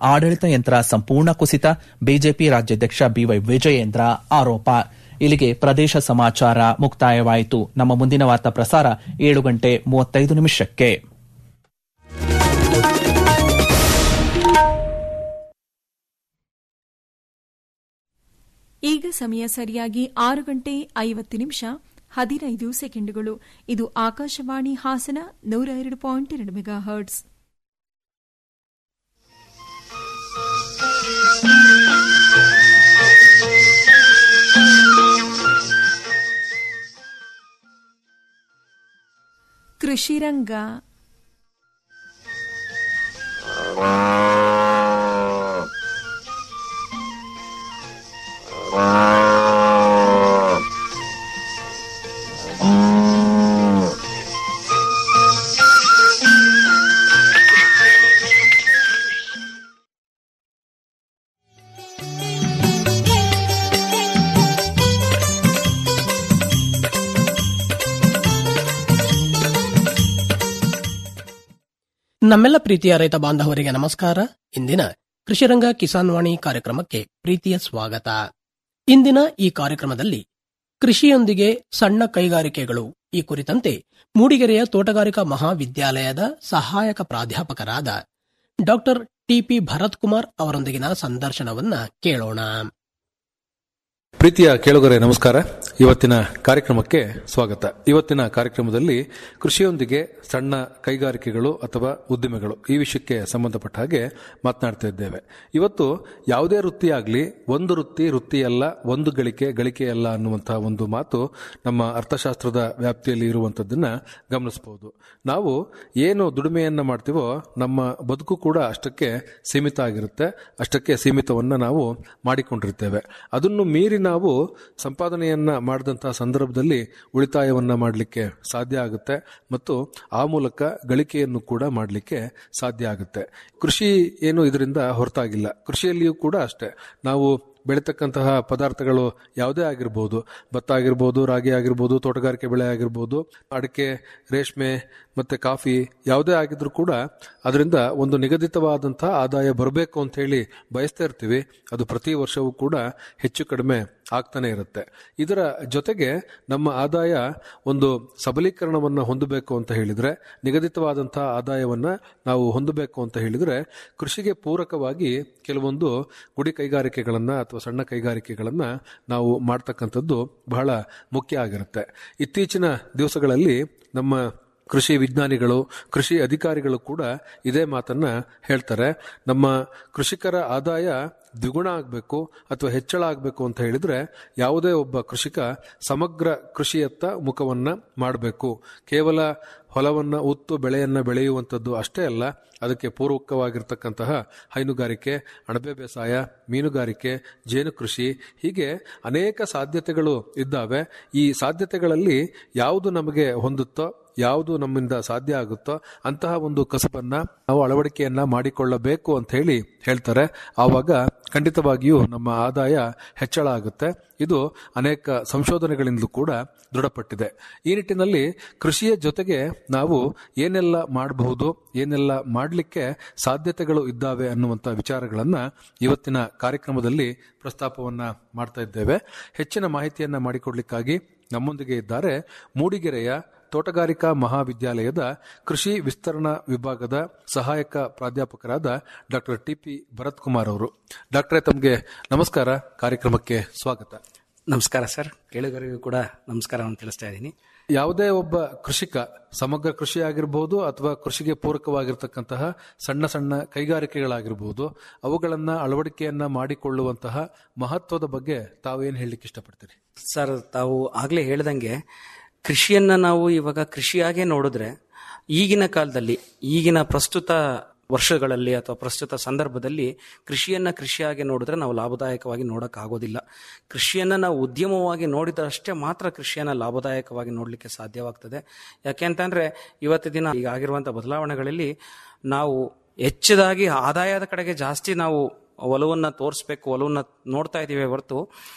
ಆಡಳಿತ ಯಂತ್ರ ಸಂಪೂರ್ಣ ಕುಸಿತ ಬಿಜೆಪಿ ರಾಜ್ಯಾಧ್ಯಕ್ಷ ಬಿವೈ ವಿಜಯೇಂದ್ರ ಆರೋಪ ಇಲ್ಲಿಗೆ ಪ್ರದೇಶ ಸಮಾಚಾರ ಮುಕ್ತಾಯವಾಯಿತು ನಮ್ಮ ಮುಂದಿನ ವಾರ್ತಾ ಪ್ರಸಾರ ಏಳು ಗಂಟೆ ಮೂವತ್ತೈದು ನಿಮಿಷಕ್ಕೆ ಈಗ ಸಮಯ ಸರಿಯಾಗಿ ಆರು ಗಂಟೆ ಐವತ್ತು ನಿಮಿಷ ಹದಿನೈದು ಸೆಕೆಂಡುಗಳು ಇದು ಆಕಾಶವಾಣಿ ಹಾಸನ ನೂರ ಎರಡು ಪಾಯಿಂಟ್ ಎರಡು ಮೆಗಾ ಹರ್ಟ್ಸ್ ಕೃಷಿ ರಂಗ ನಮ್ಮೆಲ್ಲ ಪ್ರೀತಿಯ ರೈತ ಬಾಂಧವರಿಗೆ ನಮಸ್ಕಾರ ಇಂದಿನ ಕೃಷಿರಂಗ ಕಿಸಾನ್ ವಾಣಿ ಕಾರ್ಯಕ್ರಮಕ್ಕೆ ಪ್ರೀತಿಯ ಸ್ವಾಗತ ಇಂದಿನ ಈ ಕಾರ್ಯಕ್ರಮದಲ್ಲಿ ಕೃಷಿಯೊಂದಿಗೆ ಸಣ್ಣ ಕೈಗಾರಿಕೆಗಳು ಈ ಕುರಿತಂತೆ ಮೂಡಿಗೆರೆಯ ತೋಟಗಾರಿಕಾ ಮಹಾವಿದ್ಯಾಲಯದ ಸಹಾಯಕ ಪ್ರಾಧ್ಯಾಪಕರಾದ ಡಾಕ್ಟರ್ ಟಿಪಿ ಭರತ್ ಕುಮಾರ್ ಅವರೊಂದಿಗಿನ ಸಂದರ್ಶನವನ್ನ ಕೇಳೋಣ ಪ್ರೀತಿಯ ಕೇಳುಗರೆ ನಮಸ್ಕಾರ ಇವತ್ತಿನ ಕಾರ್ಯಕ್ರಮಕ್ಕೆ ಸ್ವಾಗತ ಇವತ್ತಿನ ಕಾರ್ಯಕ್ರಮದಲ್ಲಿ ಕೃಷಿಯೊಂದಿಗೆ ಸಣ್ಣ ಕೈಗಾರಿಕೆಗಳು ಅಥವಾ ಉದ್ದಿಮೆಗಳು ಈ ವಿಷಯಕ್ಕೆ ಸಂಬಂಧಪಟ್ಟ ಹಾಗೆ ಮಾತನಾಡ್ತಾ ಇದ್ದೇವೆ ಇವತ್ತು ಯಾವುದೇ ವೃತ್ತಿಯಾಗಲಿ ಒಂದು ವೃತ್ತಿ ವೃತ್ತಿಯಲ್ಲ ಒಂದು ಗಳಿಕೆ ಗಳಿಕೆಯಲ್ಲ ಅನ್ನುವಂತಹ ಒಂದು ಮಾತು ನಮ್ಮ ಅರ್ಥಶಾಸ್ತ್ರದ ವ್ಯಾಪ್ತಿಯಲ್ಲಿ ಇರುವಂತದ್ದನ್ನ ಗಮನಿಸಬಹುದು ನಾವು ಏನು ದುಡಿಮೆಯನ್ನ ಮಾಡ್ತೀವೋ ನಮ್ಮ ಬದುಕು ಕೂಡ ಅಷ್ಟಕ್ಕೆ ಸೀಮಿತ ಆಗಿರುತ್ತೆ ಅಷ್ಟಕ್ಕೆ ಸೀಮಿತವನ್ನ ನಾವು ಮಾಡಿಕೊಂಡಿರ್ತೇವೆ ಅದನ್ನು ಮೀರಿ ನಾವು ಸಂಪಾದನೆಯನ್ನ ಮಾಡಿದಂತಹ ಸಂದರ್ಭದಲ್ಲಿ ಉಳಿತಾಯವನ್ನ ಮಾಡಲಿಕ್ಕೆ ಸಾಧ್ಯ ಆಗುತ್ತೆ ಮತ್ತು ಆ ಮೂಲಕ ಗಳಿಕೆಯನ್ನು ಕೂಡ ಮಾಡಲಿಕ್ಕೆ ಸಾಧ್ಯ ಆಗುತ್ತೆ ಕೃಷಿ ಏನು ಇದರಿಂದ ಹೊರತಾಗಿಲ್ಲ ಕೃಷಿಯಲ್ಲಿಯೂ ಕೂಡ ಅಷ್ಟೇ ನಾವು ಬೆಳೀತಕ್ಕಂತಹ ಪದಾರ್ಥಗಳು ಯಾವುದೇ ಆಗಿರ್ಬೋದು ಭತ್ತ ಆಗಿರ್ಬೋದು ರಾಗಿ ಆಗಿರ್ಬೋದು ತೋಟಗಾರಿಕೆ ಬೆಳೆ ಆಗಿರ್ಬೋದು ಅಡಿಕೆ ರೇಷ್ಮೆ ಮತ್ತೆ ಕಾಫಿ ಯಾವುದೇ ಆಗಿದ್ರೂ ಕೂಡ ಅದರಿಂದ ಒಂದು ನಿಗದಿತವಾದಂತಹ ಆದಾಯ ಬರಬೇಕು ಅಂತ ಹೇಳಿ ಬಯಸ್ತಾ ಇರ್ತೀವಿ ಅದು ಪ್ರತಿ ವರ್ಷವೂ ಕೂಡ ಹೆಚ್ಚು ಕಡಿಮೆ ಆಗ್ತಾನೆ ಇರುತ್ತೆ ಇದರ ಜೊತೆಗೆ ನಮ್ಮ ಆದಾಯ ಒಂದು ಸಬಲೀಕರಣವನ್ನ ಹೊಂದಬೇಕು ಅಂತ ಹೇಳಿದ್ರೆ ನಿಗದಿತವಾದಂತಹ ಆದಾಯವನ್ನ ನಾವು ಹೊಂದಬೇಕು ಅಂತ ಹೇಳಿದ್ರೆ ಕೃಷಿಗೆ ಪೂರಕವಾಗಿ ಕೆಲವೊಂದು ಗುಡಿ ಕೈಗಾರಿಕೆಗಳನ್ನ ಅಥವಾ ಸಣ್ಣ ಕೈಗಾರಿಕೆಗಳನ್ನ ನಾವು ಮಾಡ್ತಕ್ಕಂಥದ್ದು ಬಹಳ ಮುಖ್ಯ ಆಗಿರುತ್ತೆ ಇತ್ತೀಚಿನ ದಿವಸಗಳಲ್ಲಿ ನಮ್ಮ ಕೃಷಿ ವಿಜ್ಞಾನಿಗಳು ಕೃಷಿ ಅಧಿಕಾರಿಗಳು ಕೂಡ ಇದೇ ಮಾತನ್ನ ಹೇಳ್ತಾರೆ ನಮ್ಮ ಕೃಷಿಕರ ಆದಾಯ ದ್ವಿಗುಣ ಆಗಬೇಕು ಅಥವಾ ಹೆಚ್ಚಳ ಆಗಬೇಕು ಅಂತ ಹೇಳಿದ್ರೆ ಯಾವುದೇ ಒಬ್ಬ ಕೃಷಿಕ ಸಮಗ್ರ ಕೃಷಿಯತ್ತ ಮುಖವನ್ನ ಮಾಡಬೇಕು ಕೇವಲ ಹೊಲವನ್ನ ಉತ್ತು ಬೆಳೆಯನ್ನ ಬೆಳೆಯುವಂಥದ್ದು ಅಷ್ಟೇ ಅಲ್ಲ ಅದಕ್ಕೆ ಪೂರ್ವಕವಾಗಿರ್ತಕ್ಕಂತಹ ಹೈನುಗಾರಿಕೆ ಅಣಬೆ ಬೇಸಾಯ ಮೀನುಗಾರಿಕೆ ಜೇನು ಕೃಷಿ ಹೀಗೆ ಅನೇಕ ಸಾಧ್ಯತೆಗಳು ಇದ್ದಾವೆ ಈ ಸಾಧ್ಯತೆಗಳಲ್ಲಿ ಯಾವುದು ನಮಗೆ ಹೊಂದುತ್ತೋ ಯಾವುದು ನಮ್ಮಿಂದ ಸಾಧ್ಯ ಆಗುತ್ತೋ ಅಂತಹ ಒಂದು ಕಸಬನ್ನ ನಾವು ಅಳವಡಿಕೆಯನ್ನ ಮಾಡಿಕೊಳ್ಳಬೇಕು ಅಂತ ಹೇಳಿ ಹೇಳ್ತಾರೆ ಆವಾಗ ಖಂಡಿತವಾಗಿಯೂ ನಮ್ಮ ಆದಾಯ ಹೆಚ್ಚಳ ಆಗುತ್ತೆ ಇದು ಅನೇಕ ಸಂಶೋಧನೆಗಳಿಂದಲೂ ಕೂಡ ದೃಢಪಟ್ಟಿದೆ ಈ ನಿಟ್ಟಿನಲ್ಲಿ ಕೃಷಿಯ ಜೊತೆಗೆ ನಾವು ಏನೆಲ್ಲ ಮಾಡಬಹುದು ಏನೆಲ್ಲ ಮಾಡಲಿಕ್ಕೆ ಸಾಧ್ಯತೆಗಳು ಇದ್ದಾವೆ ಅನ್ನುವಂಥ ವಿಚಾರಗಳನ್ನ ಇವತ್ತಿನ ಕಾರ್ಯಕ್ರಮದಲ್ಲಿ ಪ್ರಸ್ತಾಪವನ್ನ ಮಾಡ್ತಾ ಇದ್ದೇವೆ ಹೆಚ್ಚಿನ ಮಾಹಿತಿಯನ್ನ ಮಾಡಿಕೊಡ್ಲಿಕ್ಕಾಗಿ ನಮ್ಮೊಂದಿಗೆ ಇದ್ದಾರೆ ಮೂಡಿಗೆರೆಯ ತೋಟಗಾರಿಕಾ ಮಹಾವಿದ್ಯಾಲಯದ ಕೃಷಿ ವಿಸ್ತರಣಾ ವಿಭಾಗದ ಸಹಾಯಕ ಪ್ರಾಧ್ಯಾಪಕರಾದ ಡಾಕ್ಟರ್ ಟಿಪಿ ಭರತ್ ಕುಮಾರ್ ಅವರು ಡಾಕ್ಟರೇ ತಮಗೆ ನಮಸ್ಕಾರ ಕಾರ್ಯಕ್ರಮಕ್ಕೆ ಸ್ವಾಗತ ನಮಸ್ಕಾರ ಸರ್ ಕೇಳುಗರಿಗೂ ಕೂಡ ನಮಸ್ಕಾರವನ್ನು ತಿಳಿಸ್ತಾ ಇದ್ದೀನಿ ಯಾವುದೇ ಒಬ್ಬ ಕೃಷಿಕ ಸಮಗ್ರ ಕೃಷಿ ಆಗಿರಬಹುದು ಅಥವಾ ಕೃಷಿಗೆ ಪೂರಕವಾಗಿರ್ತಕ್ಕಂತಹ ಸಣ್ಣ ಸಣ್ಣ ಕೈಗಾರಿಕೆಗಳಾಗಿರಬಹುದು ಅವುಗಳನ್ನ ಅಳವಡಿಕೆಯನ್ನ ಮಾಡಿಕೊಳ್ಳುವಂತಹ ಮಹತ್ವದ ಬಗ್ಗೆ ತಾವೇನು ಹೇಳಲಿಕ್ಕೆ ಇಷ್ಟಪಡ್ತೀರಿ ಸರ್ ತಾವು ಆಗ್ಲೇ ಹೇಳ್ದಂಗೆ ಕೃಷಿಯನ್ನ ನಾವು ಇವಾಗ ಕೃಷಿಯಾಗೆ ನೋಡಿದ್ರೆ ಈಗಿನ ಕಾಲದಲ್ಲಿ ಈಗಿನ ಪ್ರಸ್ತುತ ವರ್ಷಗಳಲ್ಲಿ ಅಥವಾ ಪ್ರಸ್ತುತ ಸಂದರ್ಭದಲ್ಲಿ ಕೃಷಿಯನ್ನ ಕೃಷಿಯಾಗಿ ನೋಡಿದ್ರೆ ನಾವು ಲಾಭದಾಯಕವಾಗಿ ನೋಡಕ್ ಆಗೋದಿಲ್ಲ ಕೃಷಿಯನ್ನ ನಾವು ಉದ್ಯಮವಾಗಿ ನೋಡಿದಷ್ಟೇ ಮಾತ್ರ ಕೃಷಿಯನ್ನ ಲಾಭದಾಯಕವಾಗಿ ನೋಡಲಿಕ್ಕೆ ಸಾಧ್ಯವಾಗ್ತದೆ ಯಾಕೆಂತಂದ್ರೆ ಇವತ್ತು ದಿನ ಈಗ ಆಗಿರುವಂತಹ ಬದಲಾವಣೆಗಳಲ್ಲಿ ನಾವು ಹೆಚ್ಚದಾಗಿ ಆದಾಯದ ಕಡೆಗೆ ಜಾಸ್ತಿ ನಾವು ಒಲವನ್ನ ತೋರಿಸ್ಬೇಕು ಒಲವನ್ನ ನೋಡ್ತಾ ಇದೀವಿ ಹೊರತು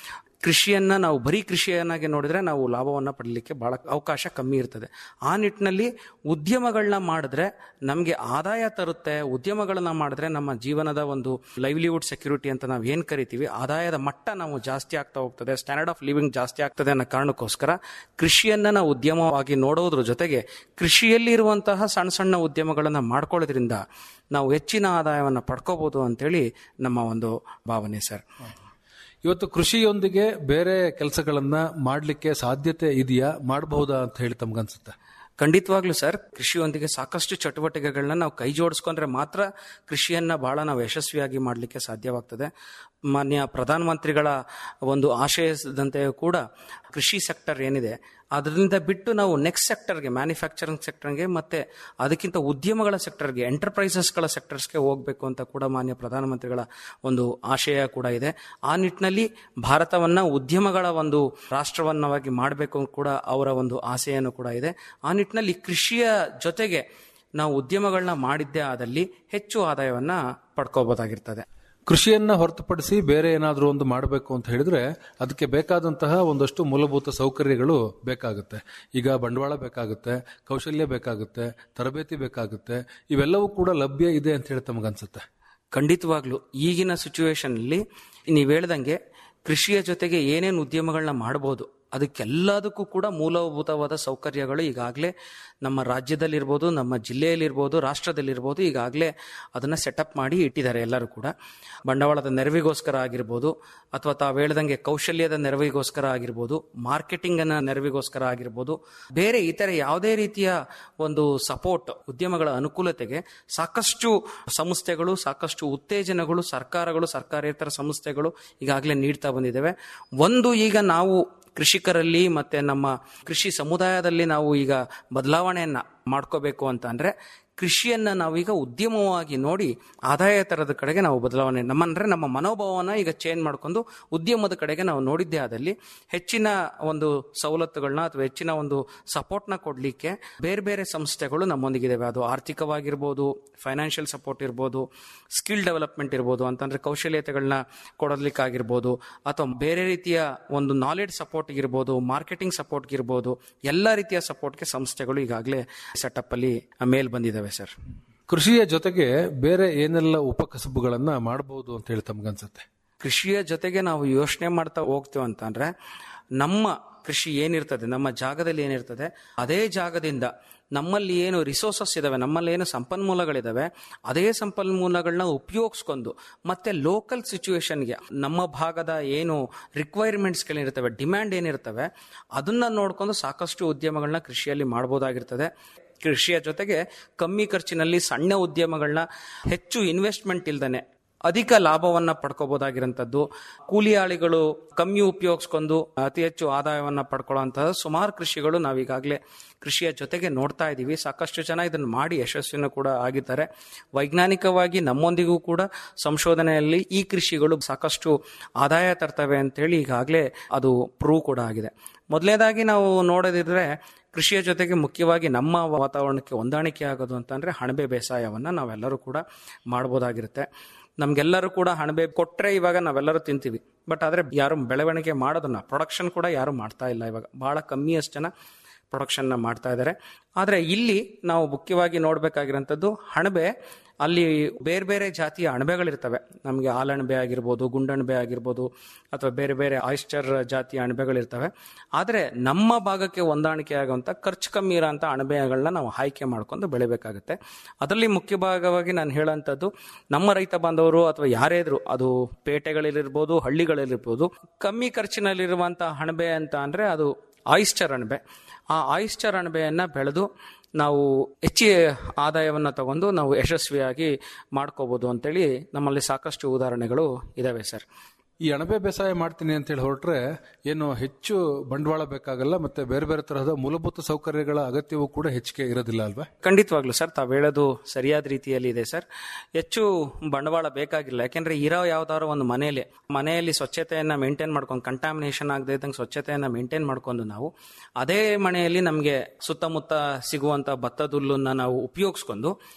ಕೃಷಿಯನ್ನ ನಾವು ಬರೀ ಕೃಷಿಯನ್ನಾಗಿ ನೋಡಿದ್ರೆ ನಾವು ಲಾಭವನ್ನ ಪಡಲಿಕ್ಕೆ ಬಹಳ ಅವಕಾಶ ಕಮ್ಮಿ ಇರ್ತದೆ ಆ ನಿಟ್ಟಿನಲ್ಲಿ ಉದ್ಯಮಗಳನ್ನ ಮಾಡಿದ್ರೆ ನಮಗೆ ಆದಾಯ ತರುತ್ತೆ ಉದ್ಯಮಗಳನ್ನ ಮಾಡಿದ್ರೆ ನಮ್ಮ ಜೀವನದ ಒಂದು ಲೈವ್ಲಿಹುಡ್ ಸೆಕ್ಯೂರಿಟಿ ಅಂತ ನಾವು ಏನ್ ಕರಿತೀವಿ ಆದಾಯದ ಮಟ್ಟ ನಾವು ಜಾಸ್ತಿ ಆಗ್ತಾ ಹೋಗ್ತದೆ ಸ್ಟ್ಯಾಂಡರ್ಡ್ ಆಫ್ ಲಿವಿಂಗ್ ಜಾಸ್ತಿ ಆಗ್ತದೆ ಅನ್ನೋ ಕಾರಣಕ್ಕೋಸ್ಕರ ಕೃಷಿಯನ್ನ ನಾವು ಉದ್ಯಮವಾಗಿ ನೋಡೋದ್ರ ಜೊತೆಗೆ ಕೃಷಿಯಲ್ಲಿ ಇರುವಂತಹ ಸಣ್ಣ ಸಣ್ಣ ಉದ್ಯಮಗಳನ್ನ ಮಾಡ್ಕೊಳ್ಳೋದ್ರಿಂದ ನಾವು ಹೆಚ್ಚಿನ ಆದಾಯವನ್ನು ಪಡ್ಕೋಬಹುದು ಅಂತೇಳಿ ನಮ್ಮ ಒಂದು ಭಾವನೆ ಸರ್ ಇವತ್ತು ಕೃಷಿಯೊಂದಿಗೆ ಬೇರೆ ಕೆಲಸಗಳನ್ನ ಮಾಡಲಿಕ್ಕೆ ಸಾಧ್ಯತೆ ಇದೆಯಾ ಮಾಡಬಹುದಾ ಅಂತ ಹೇಳಿ ತಮ್ಗನ್ಸುತ್ತೆ ಖಂಡಿತವಾಗ್ಲೂ ಸರ್ ಕೃಷಿಯೊಂದಿಗೆ ಸಾಕಷ್ಟು ಚಟುವಟಿಕೆಗಳನ್ನ ನಾವು ಕೈ ಜೋಡಿಸ್ಕೊಂಡ್ರೆ ಮಾತ್ರ ಕೃಷಿಯನ್ನ ಬಹಳ ನಾವು ಯಶಸ್ವಿಯಾಗಿ ಮಾಡಲಿಕ್ಕೆ ಸಾಧ್ಯವಾಗ್ತದೆ ಮಾನ್ಯ ಪ್ರಧಾನಮಂತ್ರಿಗಳ ಒಂದು ಆಶಯದಂತೆಯೂ ಕೂಡ ಕೃಷಿ ಸೆಕ್ಟರ್ ಏನಿದೆ ಅದರಿಂದ ಬಿಟ್ಟು ನಾವು ನೆಕ್ಸ್ಟ್ ಸೆಕ್ಟರ್ಗೆ ಮ್ಯಾನುಫ್ಯಾಕ್ಚರಿಂಗ್ ಸೆಕ್ಟರ್ಗೆ ಮತ್ತೆ ಅದಕ್ಕಿಂತ ಉದ್ಯಮಗಳ ಸೆಕ್ಟರ್ಗೆ ಎಂಟರ್ಪ್ರೈಸಸ್ಗಳ ಸೆಕ್ಟರ್ಸ್ಗೆ ಹೋಗಬೇಕು ಅಂತ ಕೂಡ ಮಾನ್ಯ ಪ್ರಧಾನಮಂತ್ರಿಗಳ ಒಂದು ಆಶಯ ಕೂಡ ಇದೆ ಆ ನಿಟ್ಟಿನಲ್ಲಿ ಭಾರತವನ್ನ ಉದ್ಯಮಗಳ ಒಂದು ರಾಷ್ಟ್ರವನ್ನವಾಗಿ ಮಾಡಬೇಕು ಕೂಡ ಅವರ ಒಂದು ಆಸೆಯನ್ನು ಕೂಡ ಇದೆ ಆ ನಿಟ್ಟಿನಲ್ಲಿ ಕೃಷಿಯ ಜೊತೆಗೆ ನಾವು ಉದ್ಯಮಗಳನ್ನ ಮಾಡಿದ್ದೇ ಆದಲ್ಲಿ ಹೆಚ್ಚು ಆದಾಯವನ್ನ ಪಡ್ಕೋಬಹುದಾಗಿರ್ತದೆ ಕೃಷಿಯನ್ನ ಹೊರತುಪಡಿಸಿ ಬೇರೆ ಏನಾದರೂ ಒಂದು ಮಾಡಬೇಕು ಅಂತ ಹೇಳಿದ್ರೆ ಅದಕ್ಕೆ ಬೇಕಾದಂತಹ ಒಂದಷ್ಟು ಮೂಲಭೂತ ಸೌಕರ್ಯಗಳು ಬೇಕಾಗುತ್ತೆ ಈಗ ಬಂಡವಾಳ ಬೇಕಾಗುತ್ತೆ ಕೌಶಲ್ಯ ಬೇಕಾಗುತ್ತೆ ತರಬೇತಿ ಬೇಕಾಗುತ್ತೆ ಇವೆಲ್ಲವೂ ಕೂಡ ಲಭ್ಯ ಇದೆ ಅಂತ ಹೇಳಿ ತಮಗನ್ಸುತ್ತೆ ಖಂಡಿತವಾಗ್ಲು ಈಗಿನ ಸಿಚುವೇಶನ್ ಅಲ್ಲಿ ನೀವು ಹೇಳ್ದಂಗೆ ಕೃಷಿಯ ಜೊತೆಗೆ ಏನೇನು ಉದ್ಯಮಗಳನ್ನ ಮಾಡಬಹುದು ಅದಕ್ಕೆಲ್ಲದಕ್ಕೂ ಕೂಡ ಮೂಲಭೂತವಾದ ಸೌಕರ್ಯಗಳು ಈಗಾಗಲೇ ನಮ್ಮ ರಾಜ್ಯದಲ್ಲಿರ್ಬೋದು ನಮ್ಮ ಜಿಲ್ಲೆಯಲ್ಲಿರ್ಬೋದು ರಾಷ್ಟ್ರದಲ್ಲಿರ್ಬೋದು ಈಗಾಗಲೇ ಅದನ್ನ ಸೆಟಪ್ ಮಾಡಿ ಇಟ್ಟಿದ್ದಾರೆ ಎಲ್ಲರೂ ಕೂಡ ಬಂಡವಾಳದ ನೆರವಿಗೋಸ್ಕರ ಆಗಿರ್ಬೋದು ಅಥವಾ ತಾವು ಹೇಳ್ದಂಗೆ ಕೌಶಲ್ಯದ ನೆರವಿಗೋಸ್ಕರ ಆಗಿರ್ಬೋದು ಮಾರ್ಕೆಟಿಂಗ್ ಅನ್ನ ನೆರವಿಗೋಸ್ಕರ ಆಗಿರ್ಬೋದು ಬೇರೆ ಇತರೆ ಯಾವುದೇ ರೀತಿಯ ಒಂದು ಸಪೋರ್ಟ್ ಉದ್ಯಮಗಳ ಅನುಕೂಲತೆಗೆ ಸಾಕಷ್ಟು ಸಂಸ್ಥೆಗಳು ಸಾಕಷ್ಟು ಉತ್ತೇಜನಗಳು ಸರ್ಕಾರಗಳು ಸರ್ಕಾರೇತರ ಸಂಸ್ಥೆಗಳು ಈಗಾಗಲೇ ನೀಡ್ತಾ ಬಂದಿದ್ದೇವೆ ಒಂದು ಈಗ ನಾವು ಕೃಷಿಕರಲ್ಲಿ ಮತ್ತೆ ನಮ್ಮ ಕೃಷಿ ಸಮುದಾಯದಲ್ಲಿ ನಾವು ಈಗ ಬದಲಾವಣೆಯನ್ನ ಮಾಡ್ಕೋಬೇಕು ಅಂತ ಅಂದ್ರೆ ಕೃಷಿಯನ್ನ ನಾವೀಗ ಉದ್ಯಮವಾಗಿ ನೋಡಿ ಆದಾಯ ತರದ ಕಡೆಗೆ ನಾವು ಬದಲಾವಣೆ ನಮ್ಮ ಅಂದ್ರೆ ನಮ್ಮ ಮನೋಭಾವನ ಈಗ ಚೇಂಜ್ ಮಾಡ್ಕೊಂಡು ಉದ್ಯಮದ ಕಡೆಗೆ ನಾವು ನೋಡಿದ್ದೇ ಆದಲ್ಲಿ ಹೆಚ್ಚಿನ ಒಂದು ಸವಲತ್ತುಗಳನ್ನ ಅಥವಾ ಹೆಚ್ಚಿನ ಒಂದು ಸಪೋರ್ಟ್ನ ಕೊಡ್ಲಿಕ್ಕೆ ಬೇರೆ ಬೇರೆ ಸಂಸ್ಥೆಗಳು ನಮ್ಮೊಂದಿಗಿದಾವೆ ಅದು ಆರ್ಥಿಕವಾಗಿರ್ಬೋದು ಫೈನಾನ್ಷಿಯಲ್ ಸಪೋರ್ಟ್ ಇರ್ಬೋದು ಸ್ಕಿಲ್ ಡೆವಲಪ್ಮೆಂಟ್ ಇರ್ಬೋದು ಅಂತಂದ್ರೆ ಕೌಶಲ್ಯತೆಗಳನ್ನ ಕೊಡಲಿಕ್ಕಾಗಿರ್ಬೋದು ಅಥವಾ ಬೇರೆ ರೀತಿಯ ಒಂದು ನಾಲೆಡ್ಜ್ ಸಪೋರ್ಟ್ ಇರ್ಬೋದು ಮಾರ್ಕೆಟಿಂಗ್ ಸಪೋರ್ಟ್ ಇರ್ಬೋದು ಎಲ್ಲ ರೀತಿಯ ಸಪೋರ್ಟ್ಗೆ ಸಂಸ್ಥೆಗಳು ಈಗಾಗಲೇ ಸೆಟಪ್ ಅಲ್ಲಿ ಮೇಲ್ ಬಂದಿದ್ದಾವೆ ಸರ್ ಕೃಷಿಯ ಜೊತೆಗೆ ಬೇರೆ ಏನೆಲ್ಲ ಉಪಕಸಬುಗಳನ್ನ ಮಾಡಬಹುದು ಅಂತ ಹೇಳಿ ತಮ್ಗನ್ಸುತ್ತೆ ಕೃಷಿಯ ಜೊತೆಗೆ ನಾವು ಯೋಚನೆ ಮಾಡ್ತಾ ಹೋಗ್ತೀವಿ ಅಂತಂದ್ರೆ ನಮ್ಮ ಕೃಷಿ ಏನಿರ್ತದೆ ನಮ್ಮ ಜಾಗದಲ್ಲಿ ಏನಿರ್ತದೆ ಅದೇ ಜಾಗದಿಂದ ನಮ್ಮಲ್ಲಿ ಏನು ರಿಸೋರ್ಸಸ್ ಇದಾವೆ ನಮ್ಮಲ್ಲಿ ಏನು ಸಂಪನ್ಮೂಲಗಳಿದಾವೆ ಅದೇ ಸಂಪನ್ಮೂಲಗಳನ್ನ ಉಪಯೋಗಿಸ್ಕೊಂಡು ಮತ್ತೆ ಲೋಕಲ್ ಸಿಚುವೇಶನ್ಗೆ ನಮ್ಮ ಭಾಗದ ಏನು ರಿಕ್ವೈರ್ಮೆಂಟ್ಸ್ಗಳಿರ್ತವೆ ಡಿಮ್ಯಾಂಡ್ ಏನಿರ್ತವೆ ಅದನ್ನ ನೋಡ್ಕೊಂಡು ಸಾಕಷ್ಟು ಉದ್ಯಮಗಳನ್ನ ಕೃಷಿಯಲ್ಲಿ ಮಾಡ್ಬೋದಾಗಿರ್ತದೆ ಕೃಷಿಯ ಜೊತೆಗೆ ಕಮ್ಮಿ ಖರ್ಚಿನಲ್ಲಿ ಸಣ್ಣ ಉದ್ಯಮಗಳನ್ನ ಹೆಚ್ಚು ಇನ್ವೆಸ್ಟ್ಮೆಂಟ್ ಇಲ್ದನೆ ಅಧಿಕ ಲಾಭವನ್ನ ಪಡ್ಕೋಬಹುದಾಗಿರಂಥದ್ದು ಕೂಲಿ ಆಳಿಗಳು ಕಮ್ಮಿ ಉಪಯೋಗಿಸ್ಕೊಂಡು ಅತಿ ಹೆಚ್ಚು ಆದಾಯವನ್ನ ಪಡ್ಕೊಳ್ಳುವಂತಹ ಸುಮಾರು ಕೃಷಿಗಳು ನಾವೀಗಾಗಲೇ ಕೃಷಿಯ ಜೊತೆಗೆ ನೋಡ್ತಾ ಇದ್ದೀವಿ ಸಾಕಷ್ಟು ಜನ ಇದನ್ನು ಮಾಡಿ ಯಶಸ್ವಿನೂ ಕೂಡ ಆಗಿದ್ದಾರೆ ವೈಜ್ಞಾನಿಕವಾಗಿ ನಮ್ಮೊಂದಿಗೂ ಕೂಡ ಸಂಶೋಧನೆಯಲ್ಲಿ ಈ ಕೃಷಿಗಳು ಸಾಕಷ್ಟು ಆದಾಯ ತರ್ತವೆ ಅಂತೇಳಿ ಈಗಾಗಲೇ ಅದು ಪ್ರೂವ್ ಕೂಡ ಆಗಿದೆ ಮೊದಲನೇದಾಗಿ ನಾವು ನೋಡೋದಿದ್ರೆ ಕೃಷಿಯ ಜೊತೆಗೆ ಮುಖ್ಯವಾಗಿ ನಮ್ಮ ವಾತಾವರಣಕ್ಕೆ ಹೊಂದಾಣಿಕೆ ಆಗೋದು ಅಂತಂದ್ರೆ ಹಣಬೆ ಬೇಸಾಯವನ್ನ ನಾವೆಲ್ಲರೂ ಕೂಡ ಮಾಡ್ಬೋದಾಗಿರುತ್ತೆ ನಮ್ಗೆಲ್ಲರೂ ಕೂಡ ಹಣಬೆ ಕೊಟ್ರೆ ಇವಾಗ ನಾವೆಲ್ಲರೂ ತಿಂತೀವಿ ಬಟ್ ಆದ್ರೆ ಯಾರು ಬೆಳವಣಿಗೆ ಮಾಡೋದನ್ನ ಪ್ರೊಡಕ್ಷನ್ ಕೂಡ ಯಾರು ಮಾಡ್ತಾ ಇಲ್ಲ ಇವಾಗ ಬಹಳ ಕಮ್ಮಿಯಷ್ಟು ಜನ ಪ್ರೊಡಕ್ಷನ್ನ ಮಾಡ್ತಾ ಇದ್ದಾರೆ ಆದರೆ ಇಲ್ಲಿ ನಾವು ಮುಖ್ಯವಾಗಿ ನೋಡಬೇಕಾಗಿರೋಂಥದ್ದು ಹಣಬೆ ಅಲ್ಲಿ ಬೇರೆ ಬೇರೆ ಜಾತಿಯ ಅಣಬೆಗಳಿರ್ತವೆ ನಮಗೆ ಆಲಣಬೆ ಆಗಿರ್ಬೋದು ಗುಂಡಣಬೆ ಆಗಿರ್ಬೋದು ಅಥವಾ ಬೇರೆ ಬೇರೆ ಆಯಿಸ್ಟರ್ ಜಾತಿಯ ಅಣಬೆಗಳಿರ್ತವೆ ಆದರೆ ನಮ್ಮ ಭಾಗಕ್ಕೆ ಹೊಂದಾಣಿಕೆ ಆಗುವಂಥ ಖರ್ಚು ಕಮ್ಮಿ ಇರೋಂಥ ಅಣಬೆಗಳನ್ನ ನಾವು ಆಯ್ಕೆ ಮಾಡ್ಕೊಂಡು ಬೆಳಿಬೇಕಾಗುತ್ತೆ ಅದರಲ್ಲಿ ಮುಖ್ಯ ಭಾಗವಾಗಿ ನಾನು ಹೇಳೋಂಥದ್ದು ನಮ್ಮ ರೈತ ಬಾಂಧವರು ಅಥವಾ ಯಾರೇ ಇದ್ರು ಅದು ಪೇಟೆಗಳಲ್ಲಿರ್ಬೋದು ಹಳ್ಳಿಗಳಲ್ಲಿರ್ಬೋದು ಕಮ್ಮಿ ಖರ್ಚಿನಲ್ಲಿರುವಂಥ ಅಣಬೆ ಅಂತ ಅಂದರೆ ಅದು ಆಯಿಸ್ಟರ್ ಅಣಬೆ ಆ ಆಯಿಸ್ಟರ್ ಅಣಬೆಯನ್ನ ಬೆಳೆದು ನಾವು ಹೆಚ್ಚಿ ಆದಾಯವನ್ನು ತಗೊಂಡು ನಾವು ಯಶಸ್ವಿಯಾಗಿ ಮಾಡ್ಕೋಬಹುದು ಅಂತೇಳಿ ನಮ್ಮಲ್ಲಿ ಸಾಕಷ್ಟು ಉದಾಹರಣೆಗಳು ಇದಾವೆ ಸರ್ ಈ ಅಣಬೆ ಬೇಸಾಯ ಮಾಡ್ತೀನಿ ಅಂತ ಹೇಳಿ ಹೊರಟ್ರೆ ಏನು ಹೆಚ್ಚು ಬಂಡವಾಳ ಬೇಕಾಗಲ್ಲ ಮತ್ತೆ ಬೇರೆ ಬೇರೆ ತರಹದ ಮೂಲಭೂತ ಸೌಕರ್ಯಗಳ ಅಗತ್ಯವೂ ಕೂಡ ಹೆಚ್ಚಿಗೆ ಇರೋದಿಲ್ಲ ಅಲ್ವಾ ಖಂಡಿತವಾಗ್ಲು ಸರ್ ತಾವು ಹೇಳೋದು ಸರಿಯಾದ ರೀತಿಯಲ್ಲಿ ಇದೆ ಸರ್ ಹೆಚ್ಚು ಬಂಡವಾಳ ಬೇಕಾಗಿಲ್ಲ ಯಾಕೆಂದ್ರೆ ಇರೋ ಯಾವ್ದಾದ್ರು ಒಂದು ಮನೆಯಲ್ಲಿ ಮನೆಯಲ್ಲಿ ಸ್ವಚ್ಛತೆಯನ್ನ ಮೇಂಟೈನ್ ಮಾಡ್ಕೊಂಡು ಕಂಟಾಮಿನೇಷನ್ ಆಗದೆ ಇದ್ದಂಗೆ ಸ್ವಚ್ಛತೆಯನ್ನ ಮೇಂಟೈನ್ ಮಾಡ್ಕೊಂಡು ನಾವು ಅದೇ ಮನೆಯಲ್ಲಿ ನಮಗೆ ಸುತ್ತಮುತ್ತ ಸಿಗುವಂತ ಭತ್ತದ ಹುಲ್ಲನ್ನ ನಾವು ಉಪಯೋಗಿಸ್ಕೊಂಡು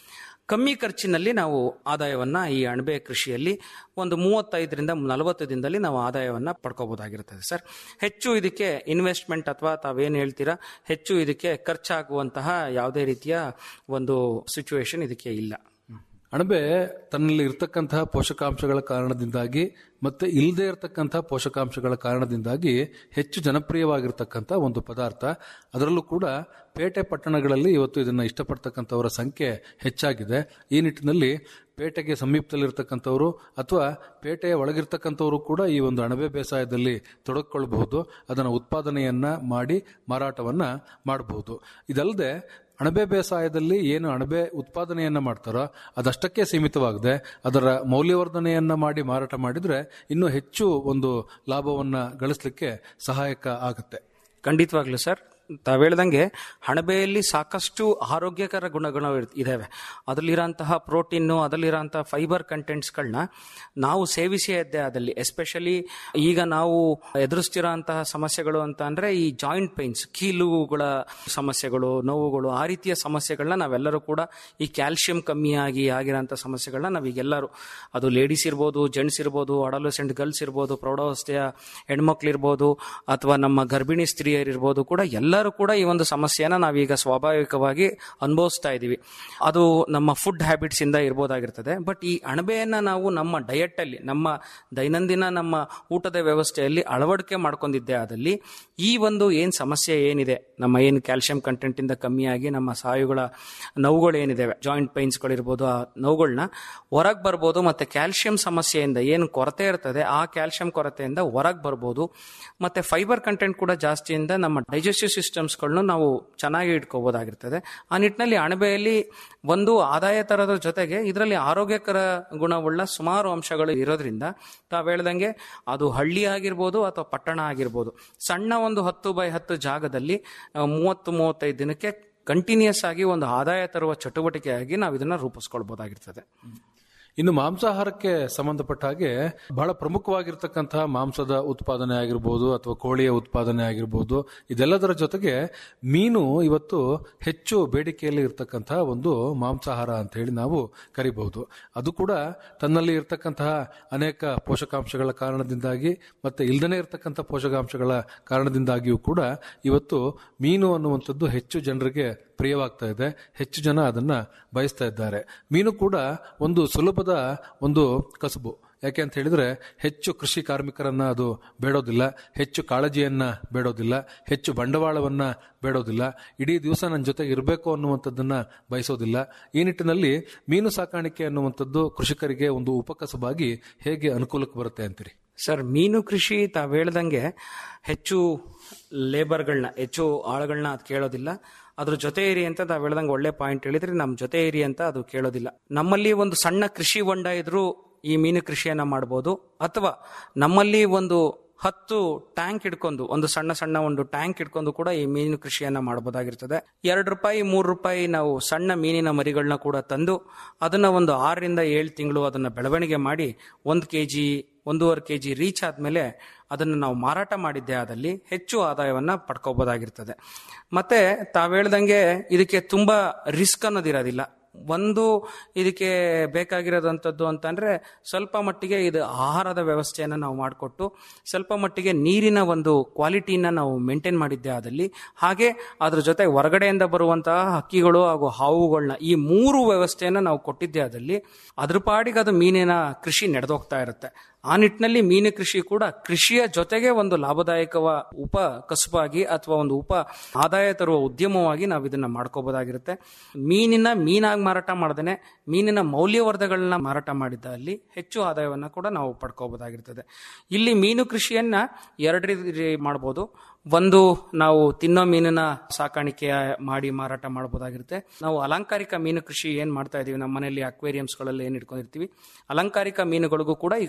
ಕಮ್ಮಿ ಖರ್ಚಿನಲ್ಲಿ ನಾವು ಆದಾಯವನ್ನ ಈ ಅಣಬೆ ಕೃಷಿಯಲ್ಲಿ ಒಂದು ಮೂವತ್ತೈದರಿಂದ ನಲವತ್ತು ದಿನದಲ್ಲಿ ನಾವು ಆದಾಯವನ್ನ ಪಡ್ಕೋಬಹುದಾಗಿರುತ್ತದೆ ಸರ್ ಹೆಚ್ಚು ಇದಕ್ಕೆ ಇನ್ವೆಸ್ಟ್ಮೆಂಟ್ ಅಥವಾ ತಾವೇನು ಹೇಳ್ತೀರಾ ಹೆಚ್ಚು ಇದಕ್ಕೆ ಖರ್ಚಾಗುವಂತಹ ಯಾವುದೇ ರೀತಿಯ ಒಂದು ಸಿಚುವೇಶನ್ ಇದಕ್ಕೆ ಇಲ್ಲ ಅಣಬೆ ತನ್ನಲ್ಲಿ ಇರತಕ್ಕಂತಹ ಪೋಷಕಾಂಶಗಳ ಕಾರಣದಿಂದಾಗಿ ಮತ್ತೆ ಇಲ್ಲದೆ ಇರತಕ್ಕಂತಹ ಪೋಷಕಾಂಶಗಳ ಕಾರಣದಿಂದಾಗಿ ಹೆಚ್ಚು ಜನಪ್ರಿಯವಾಗಿರ್ತಕ್ಕಂಥ ಒಂದು ಪದಾರ್ಥ ಅದರಲ್ಲೂ ಕೂಡ ಪೇಟೆ ಪಟ್ಟಣಗಳಲ್ಲಿ ಇವತ್ತು ಇದನ್ನು ಇಷ್ಟಪಡ್ತಕ್ಕಂಥವರ ಸಂಖ್ಯೆ ಹೆಚ್ಚಾಗಿದೆ ಈ ನಿಟ್ಟಿನಲ್ಲಿ ಪೇಟೆಗೆ ಸಮೀಪದಲ್ಲಿರ್ತಕ್ಕಂಥವರು ಅಥವಾ ಪೇಟೆಯ ಒಳಗಿರ್ತಕ್ಕಂಥವರು ಕೂಡ ಈ ಒಂದು ಅಣಬೆ ಬೇಸಾಯದಲ್ಲಿ ತೊಡಗಿಕೊಳ್ಳಬಹುದು ಅದನ್ನು ಉತ್ಪಾದನೆಯನ್ನ ಮಾಡಿ ಮಾರಾಟವನ್ನ ಮಾಡಬಹುದು ಇದಲ್ಲದೆ ಅಣಬೆ ಬೇಸಾಯದಲ್ಲಿ ಏನು ಅಣಬೆ ಉತ್ಪಾದನೆಯನ್ನ ಮಾಡ್ತಾರೋ ಅದಷ್ಟಕ್ಕೆ ಸೀಮಿತವಾಗದೆ ಅದರ ಮೌಲ್ಯವರ್ಧನೆಯನ್ನ ಮಾಡಿ ಮಾರಾಟ ಮಾಡಿದ್ರೆ ಇನ್ನೂ ಹೆಚ್ಚು ಒಂದು ಲಾಭವನ್ನ ಗಳಿಸಲಿಕ್ಕೆ ಸಹಾಯಕ ಆಗುತ್ತೆ ಖಂಡಿತವಾಗ್ಲೂ ಸರ್ ತಾವ್ ಹೇಳ್ದಂಗೆ ಹಣಬೆಯಲ್ಲಿ ಸಾಕಷ್ಟು ಆರೋಗ್ಯಕರ ಗುಣಗಳು ಇರ್- ಇದಾವೆ ಅದರಲ್ಲಿರೋಂತಹ ಪ್ರೋಟೀನು ಅದರಲ್ಲಿರೋಂತಹ ಫೈಬರ್ ಕಂಟೆಂಟ್ಸ್ಗಳನ್ನ ನಾವು ಸೇವಿಸೇ ಇದ್ದೆ ಅದಲ್ಲಿ ಎಸ್ಪೆಷಲಿ ಈಗ ನಾವು ಎದುರಿಸ್ತಿರೋಂತಹ ಸಮಸ್ಯೆಗಳು ಅಂತ ಅಂದ್ರೆ ಈ ಜಾಯಿಂಟ್ ಪೈನ್ಸ್ ಕೀಲುಗಳ ಸಮಸ್ಯೆಗಳು ನೋವುಗಳು ಆ ರೀತಿಯ ಸಮಸ್ಯೆಗಳನ್ನ ನಾವೆಲ್ಲರೂ ಕೂಡ ಈ ಕ್ಯಾಲ್ಸಿಯಂ ಕಮ್ಮಿಯಾಗಿ ಆಗಿರೋಂಥ ಸಮಸ್ಯೆಗಳನ್ನ ನಾವೀಗೆಲ್ಲರೂ ಅದು ಲೇಡೀಸ್ ಇರ್ಬೋದು ಜೆಂಟ್ಸ್ ಇರ್ಬೋದು ಅಡಲಸೆಂಟ್ ಗರ್ಲ್ಸ್ ಇರ್ಬೋದು ಪ್ರೌಢಾವಸ್ಥೆಯ ಹೆಣ್ಮಕ್ಳಿರ್ಬೋದು ಅಥವಾ ನಮ್ಮ ಗರ್ಭಿಣಿ ಸ್ತ್ರೀಯರಿರ್ಬೋದು ಕೂಡ ಎಲ್ಲರೂ ಕೂಡ ಈ ಒಂದು ಸಮಸ್ಯೆನ ನಾವೀಗ ಸ್ವಾಭಾವಿಕವಾಗಿ ಅನುಭವಿಸ್ತಾ ಇದ್ದೀವಿ ಅದು ನಮ್ಮ ಫುಡ್ ಹ್ಯಾಬಿಟ್ಸ್ ಇಂದ ಇರ್ಬೋದಾಗಿರ್ತದೆ ಬಟ್ ಈ ಅಣಬೆಯನ್ನ ನಾವು ನಮ್ಮ ಡಯಟ್ ಅಲ್ಲಿ ನಮ್ಮ ದೈನಂದಿನ ನಮ್ಮ ಊಟದ ವ್ಯವಸ್ಥೆಯಲ್ಲಿ ಅಳವಡಿಕೆ ಮಾಡ್ಕೊಂಡಿದ್ದೆ ಆದಲ್ಲಿ ಈ ಒಂದು ಏನ್ ಸಮಸ್ಯೆ ಏನಿದೆ ನಮ್ಮ ಏನು ಕ್ಯಾಲ್ಸಿಯಂ ಕಂಟೆಂಟ್ ಇಂದ ಕಮ್ಮಿಯಾಗಿ ನಮ್ಮ ಸಾಯುಗಳ ನೋವುಗಳು ಏನಿದೆ ಜಾಯಿಂಟ್ ಪೈನ್ಸ್ಗಳಿರ್ಬೋದು ಆ ನೋವುಗಳನ್ನ ಹೊರಗೆ ಬರ್ಬೋದು ಮತ್ತೆ ಕ್ಯಾಲ್ಸಿಯಂ ಸಮಸ್ಯೆಯಿಂದ ಏನು ಕೊರತೆ ಇರ್ತದೆ ಆ ಕ್ಯಾಲ್ಸಿಯಂ ಕೊರತೆಯಿಂದ ಹೊರಗೆ ಬರ್ಬೋದು ಮತ್ತೆ ಫೈಬರ್ ಕಂಟೆಂಟ್ ಕೂಡ ಜಾಸ್ತಿಯಿಂದ ನಮ್ಮ ಡೈಜೆಸ್ಟಿವ್ ಸಿಸ್ಟಮ್ಸ್ಗಳನ್ನು ನಾವು ಚೆನ್ನಾಗಿ ಇಟ್ಕೋಬಹುದಾಗಿರ್ತದೆ ಆ ನಿಟ್ಟಿನಲ್ಲಿ ಅಣಬೆಯಲ್ಲಿ ಒಂದು ಆದಾಯ ತರದ ಜೊತೆಗೆ ಇದರಲ್ಲಿ ಆರೋಗ್ಯಕರ ಗುಣವುಳ್ಳ ಸುಮಾರು ಅಂಶಗಳು ಇರೋದ್ರಿಂದ ತಾವು ಹೇಳ್ದಂಗೆ ಅದು ಹಳ್ಳಿ ಆಗಿರ್ಬೋದು ಅಥವಾ ಪಟ್ಟಣ ಆಗಿರ್ಬೋದು ಸಣ್ಣ ಒಂದು ಹತ್ತು ಬೈ ಹತ್ತು ಜಾಗದಲ್ಲಿ ಆ, ಮೂವತ್ತು ಮೂವತ್ತೈದು ದಿನಕ್ಕೆ ಕಂಟಿನ್ಯೂಸ್ ಆಗಿ ಒಂದು ಆದಾಯ ತರುವ ಚಟುವಟಿಕೆಯಾಗಿ ನಾವು ಇದನ್ನ ರೂಪಿಸ್ಕೊಳ್ಬಹುದಾಗಿರ್ತದೆ ಇನ್ನು ಮಾಂಸಾಹಾರಕ್ಕೆ ಸಂಬಂಧಪಟ್ಟ ಹಾಗೆ ಬಹಳ ಪ್ರಮುಖವಾಗಿರ್ತಕ್ಕಂತಹ ಮಾಂಸದ ಉತ್ಪಾದನೆ ಆಗಿರ್ಬೋದು ಅಥವಾ ಕೋಳಿಯ ಉತ್ಪಾದನೆ ಆಗಿರ್ಬೋದು ಇದೆಲ್ಲದರ ಜೊತೆಗೆ ಮೀನು ಇವತ್ತು ಹೆಚ್ಚು ಬೇಡಿಕೆಯಲ್ಲಿ ಇರತಕ್ಕಂತಹ ಒಂದು ಮಾಂಸಾಹಾರ ಅಂತ ಹೇಳಿ ನಾವು ಕರಿಬಹುದು ಅದು ಕೂಡ ತನ್ನಲ್ಲಿ ಇರತಕ್ಕಂತಹ ಅನೇಕ ಪೋಷಕಾಂಶಗಳ ಕಾರಣದಿಂದಾಗಿ ಮತ್ತೆ ಇಲ್ದನೇ ಇರತಕ್ಕಂಥ ಪೋಷಕಾಂಶಗಳ ಕಾರಣದಿಂದಾಗಿಯೂ ಕೂಡ ಇವತ್ತು ಮೀನು ಅನ್ನುವಂಥದ್ದು ಹೆಚ್ಚು ಜನರಿಗೆ ಪ್ರಿಯವಾಗ್ತಾ ಇದೆ ಹೆಚ್ಚು ಜನ ಅದನ್ನ ಬಯಸ್ತಾ ಇದ್ದಾರೆ ಮೀನು ಕೂಡ ಒಂದು ಸುಲಭದ ಒಂದು ಕಸುಬು ಯಾಕೆ ಅಂತ ಹೇಳಿದ್ರೆ ಹೆಚ್ಚು ಕೃಷಿ ಕಾರ್ಮಿಕರನ್ನ ಅದು ಬೇಡೋದಿಲ್ಲ ಹೆಚ್ಚು ಕಾಳಜಿಯನ್ನ ಬೇಡೋದಿಲ್ಲ ಹೆಚ್ಚು ಬಂಡವಾಳವನ್ನ ಬೇಡೋದಿಲ್ಲ ಇಡೀ ದಿವಸ ನನ್ನ ಜೊತೆಗೆ ಇರಬೇಕು ಅನ್ನುವಂಥದ್ದನ್ನ ಬಯಸೋದಿಲ್ಲ ಈ ನಿಟ್ಟಿನಲ್ಲಿ ಮೀನು ಸಾಕಾಣಿಕೆ ಅನ್ನುವಂಥದ್ದು ಕೃಷಿಕರಿಗೆ ಒಂದು ಉಪಕಸಬಾಗಿ ಹೇಗೆ ಅನುಕೂಲಕ್ಕೆ ಬರುತ್ತೆ ಅಂತೀರಿ ಸರ್ ಮೀನು ಕೃಷಿ ತಾವು ಹೇಳ್ದಂಗೆ ಹೆಚ್ಚು ಲೇಬರ್ಗಳನ್ನ ಹೆಚ್ಚು ಆಳುಗಳನ್ನ ಅದು ಕೇಳೋದಿಲ್ಲ ಅದ್ರ ಜೊತೆ ಇರಿ ಅಂತ ತಾವು ಹೇಳ್ದಂಗೆ ಒಳ್ಳೆ ಪಾಯಿಂಟ್ ಹೇಳಿದ್ರೆ ನಮ್ಮ ಜೊತೆ ಇರಿ ಅಂತ ಅದು ಕೇಳೋದಿಲ್ಲ ನಮ್ಮಲ್ಲಿ ಒಂದು ಸಣ್ಣ ಕೃಷಿ ಹೊಂಡ ಇದ್ರೂ ಈ ಮೀನು ಕೃಷಿಯನ್ನ ಮಾಡ್ಬೋದು ಅಥವಾ ನಮ್ಮಲ್ಲಿ ಒಂದು ಹತ್ತು ಟ್ಯಾಂಕ್ ಇಟ್ಕೊಂಡು ಒಂದು ಸಣ್ಣ ಸಣ್ಣ ಒಂದು ಟ್ಯಾಂಕ್ ಇಟ್ಕೊಂಡು ಕೂಡ ಈ ಮೀನು ಕೃಷಿಯನ್ನ ಮಾಡಬಹುದಾಗಿರ್ತದೆ ಎರಡು ರೂಪಾಯಿ ಮೂರು ರೂಪಾಯಿ ನಾವು ಸಣ್ಣ ಮೀನಿನ ಮರಿಗಳನ್ನ ಕೂಡ ತಂದು ಅದನ್ನ ಒಂದು ಆರರಿಂದ ಏಳು ತಿಂಗಳು ಅದನ್ನ ಬೆಳವಣಿಗೆ ಮಾಡಿ ಒಂದು ಕೆ ಜಿ ಒಂದೂವರೆ ಕೆ ಜಿ ರೀಚ್ ಆದ್ಮೇಲೆ ಅದನ್ನು ನಾವು ಮಾರಾಟ ಮಾಡಿದ್ದೆ ಆದಲ್ಲಿ ಹೆಚ್ಚು ಆದಾಯವನ್ನ ಪಡ್ಕೋಬಹುದಾಗಿರ್ತದೆ ಮತ್ತೆ ತಾವ್ ಹೇಳ್ದಂಗೆ ಇದಕ್ಕೆ ತುಂಬಾ ರಿಸ್ಕ್ ಅನ್ನೋದಿರೋದಿಲ್ಲ ಒಂದು ಇದಕ್ಕೆ ಬೇಕಾಗಿರೋದಂಥದ್ದು ಅಂತಂದ್ರೆ ಸ್ವಲ್ಪ ಮಟ್ಟಿಗೆ ಇದು ಆಹಾರದ ವ್ಯವಸ್ಥೆಯನ್ನು ನಾವು ಮಾಡಿಕೊಟ್ಟು ಸ್ವಲ್ಪ ಮಟ್ಟಿಗೆ ನೀರಿನ ಒಂದು ಕ್ವಾಲಿಟಿನ ನಾವು ಮೇಂಟೈನ್ ಮಾಡಿದ್ದೆ ಆದಲ್ಲಿ ಹಾಗೆ ಅದ್ರ ಜೊತೆ ಹೊರಗಡೆಯಿಂದ ಬರುವಂತಹ ಹಕ್ಕಿಗಳು ಹಾಗೂ ಹಾವುಗಳನ್ನ ಈ ಮೂರು ವ್ಯವಸ್ಥೆಯನ್ನು ನಾವು ಕೊಟ್ಟಿದ್ದೆ ಆದಲ್ಲಿ ಅದ್ರ ಪಾಡಿಗೆ ಅದು ಮೀನಿನ ಕೃಷಿ ನಡೆದೋಗ್ತಾ ಇರುತ್ತೆ ಆ ನಿಟ್ಟಿನಲ್ಲಿ ಮೀನು ಕೃಷಿ ಕೂಡ ಕೃಷಿಯ ಜೊತೆಗೆ ಒಂದು ಲಾಭದಾಯಕವ ಉಪ ಕಸುಬಾಗಿ ಅಥವಾ ಒಂದು ಉಪ ಆದಾಯ ತರುವ ಉದ್ಯಮವಾಗಿ ನಾವು ಇದನ್ನ ಮಾಡ್ಕೋಬಹುದಾಗಿರುತ್ತೆ ಮೀನಿನ ಮೀನಾಗಿ ಮಾರಾಟ ಮಾಡದೇನೆ ಮೀನಿನ ಮೌಲ್ಯವರ್ಧಗಳನ್ನ ಮಾರಾಟ ಮಾಡಿದ್ದಲ್ಲಿ ಹೆಚ್ಚು ಆದಾಯವನ್ನ ಕೂಡ ನಾವು ಪಡ್ಕೋಬಹುದಾಗಿರ್ತದೆ ಇಲ್ಲಿ ಮೀನು ಕೃಷಿಯನ್ನ ಎರಡು ರೀತಿ ಮಾಡ್ಬೋದು ಒಂದು ನಾವು ತಿನ್ನೋ ಮೀನಿನ ಸಾಕಾಣಿಕೆ ಮಾಡಿ ಮಾರಾಟ ಮಾಡಬಹುದಾಗಿರುತ್ತೆ ನಾವು ಅಲಂಕಾರಿಕ ಮೀನು ಕೃಷಿ ಏನ್ ಮಾಡ್ತಾ ಇದೀವಿ ನಮ್ಮ ಮನೆಯಲ್ಲಿ ಅಕ್ವೇರಿಯಂಸ್ಗಳಲ್ಲಿ ಏನ್ ಇಟ್ಕೊಂಡಿರ್ತೀವಿ ಅಲಂಕಾರಿಕ ಮೀನುಗಳಿಗೂ ಕೂಡ ಈಗ ಸಾಕಷ್ಟು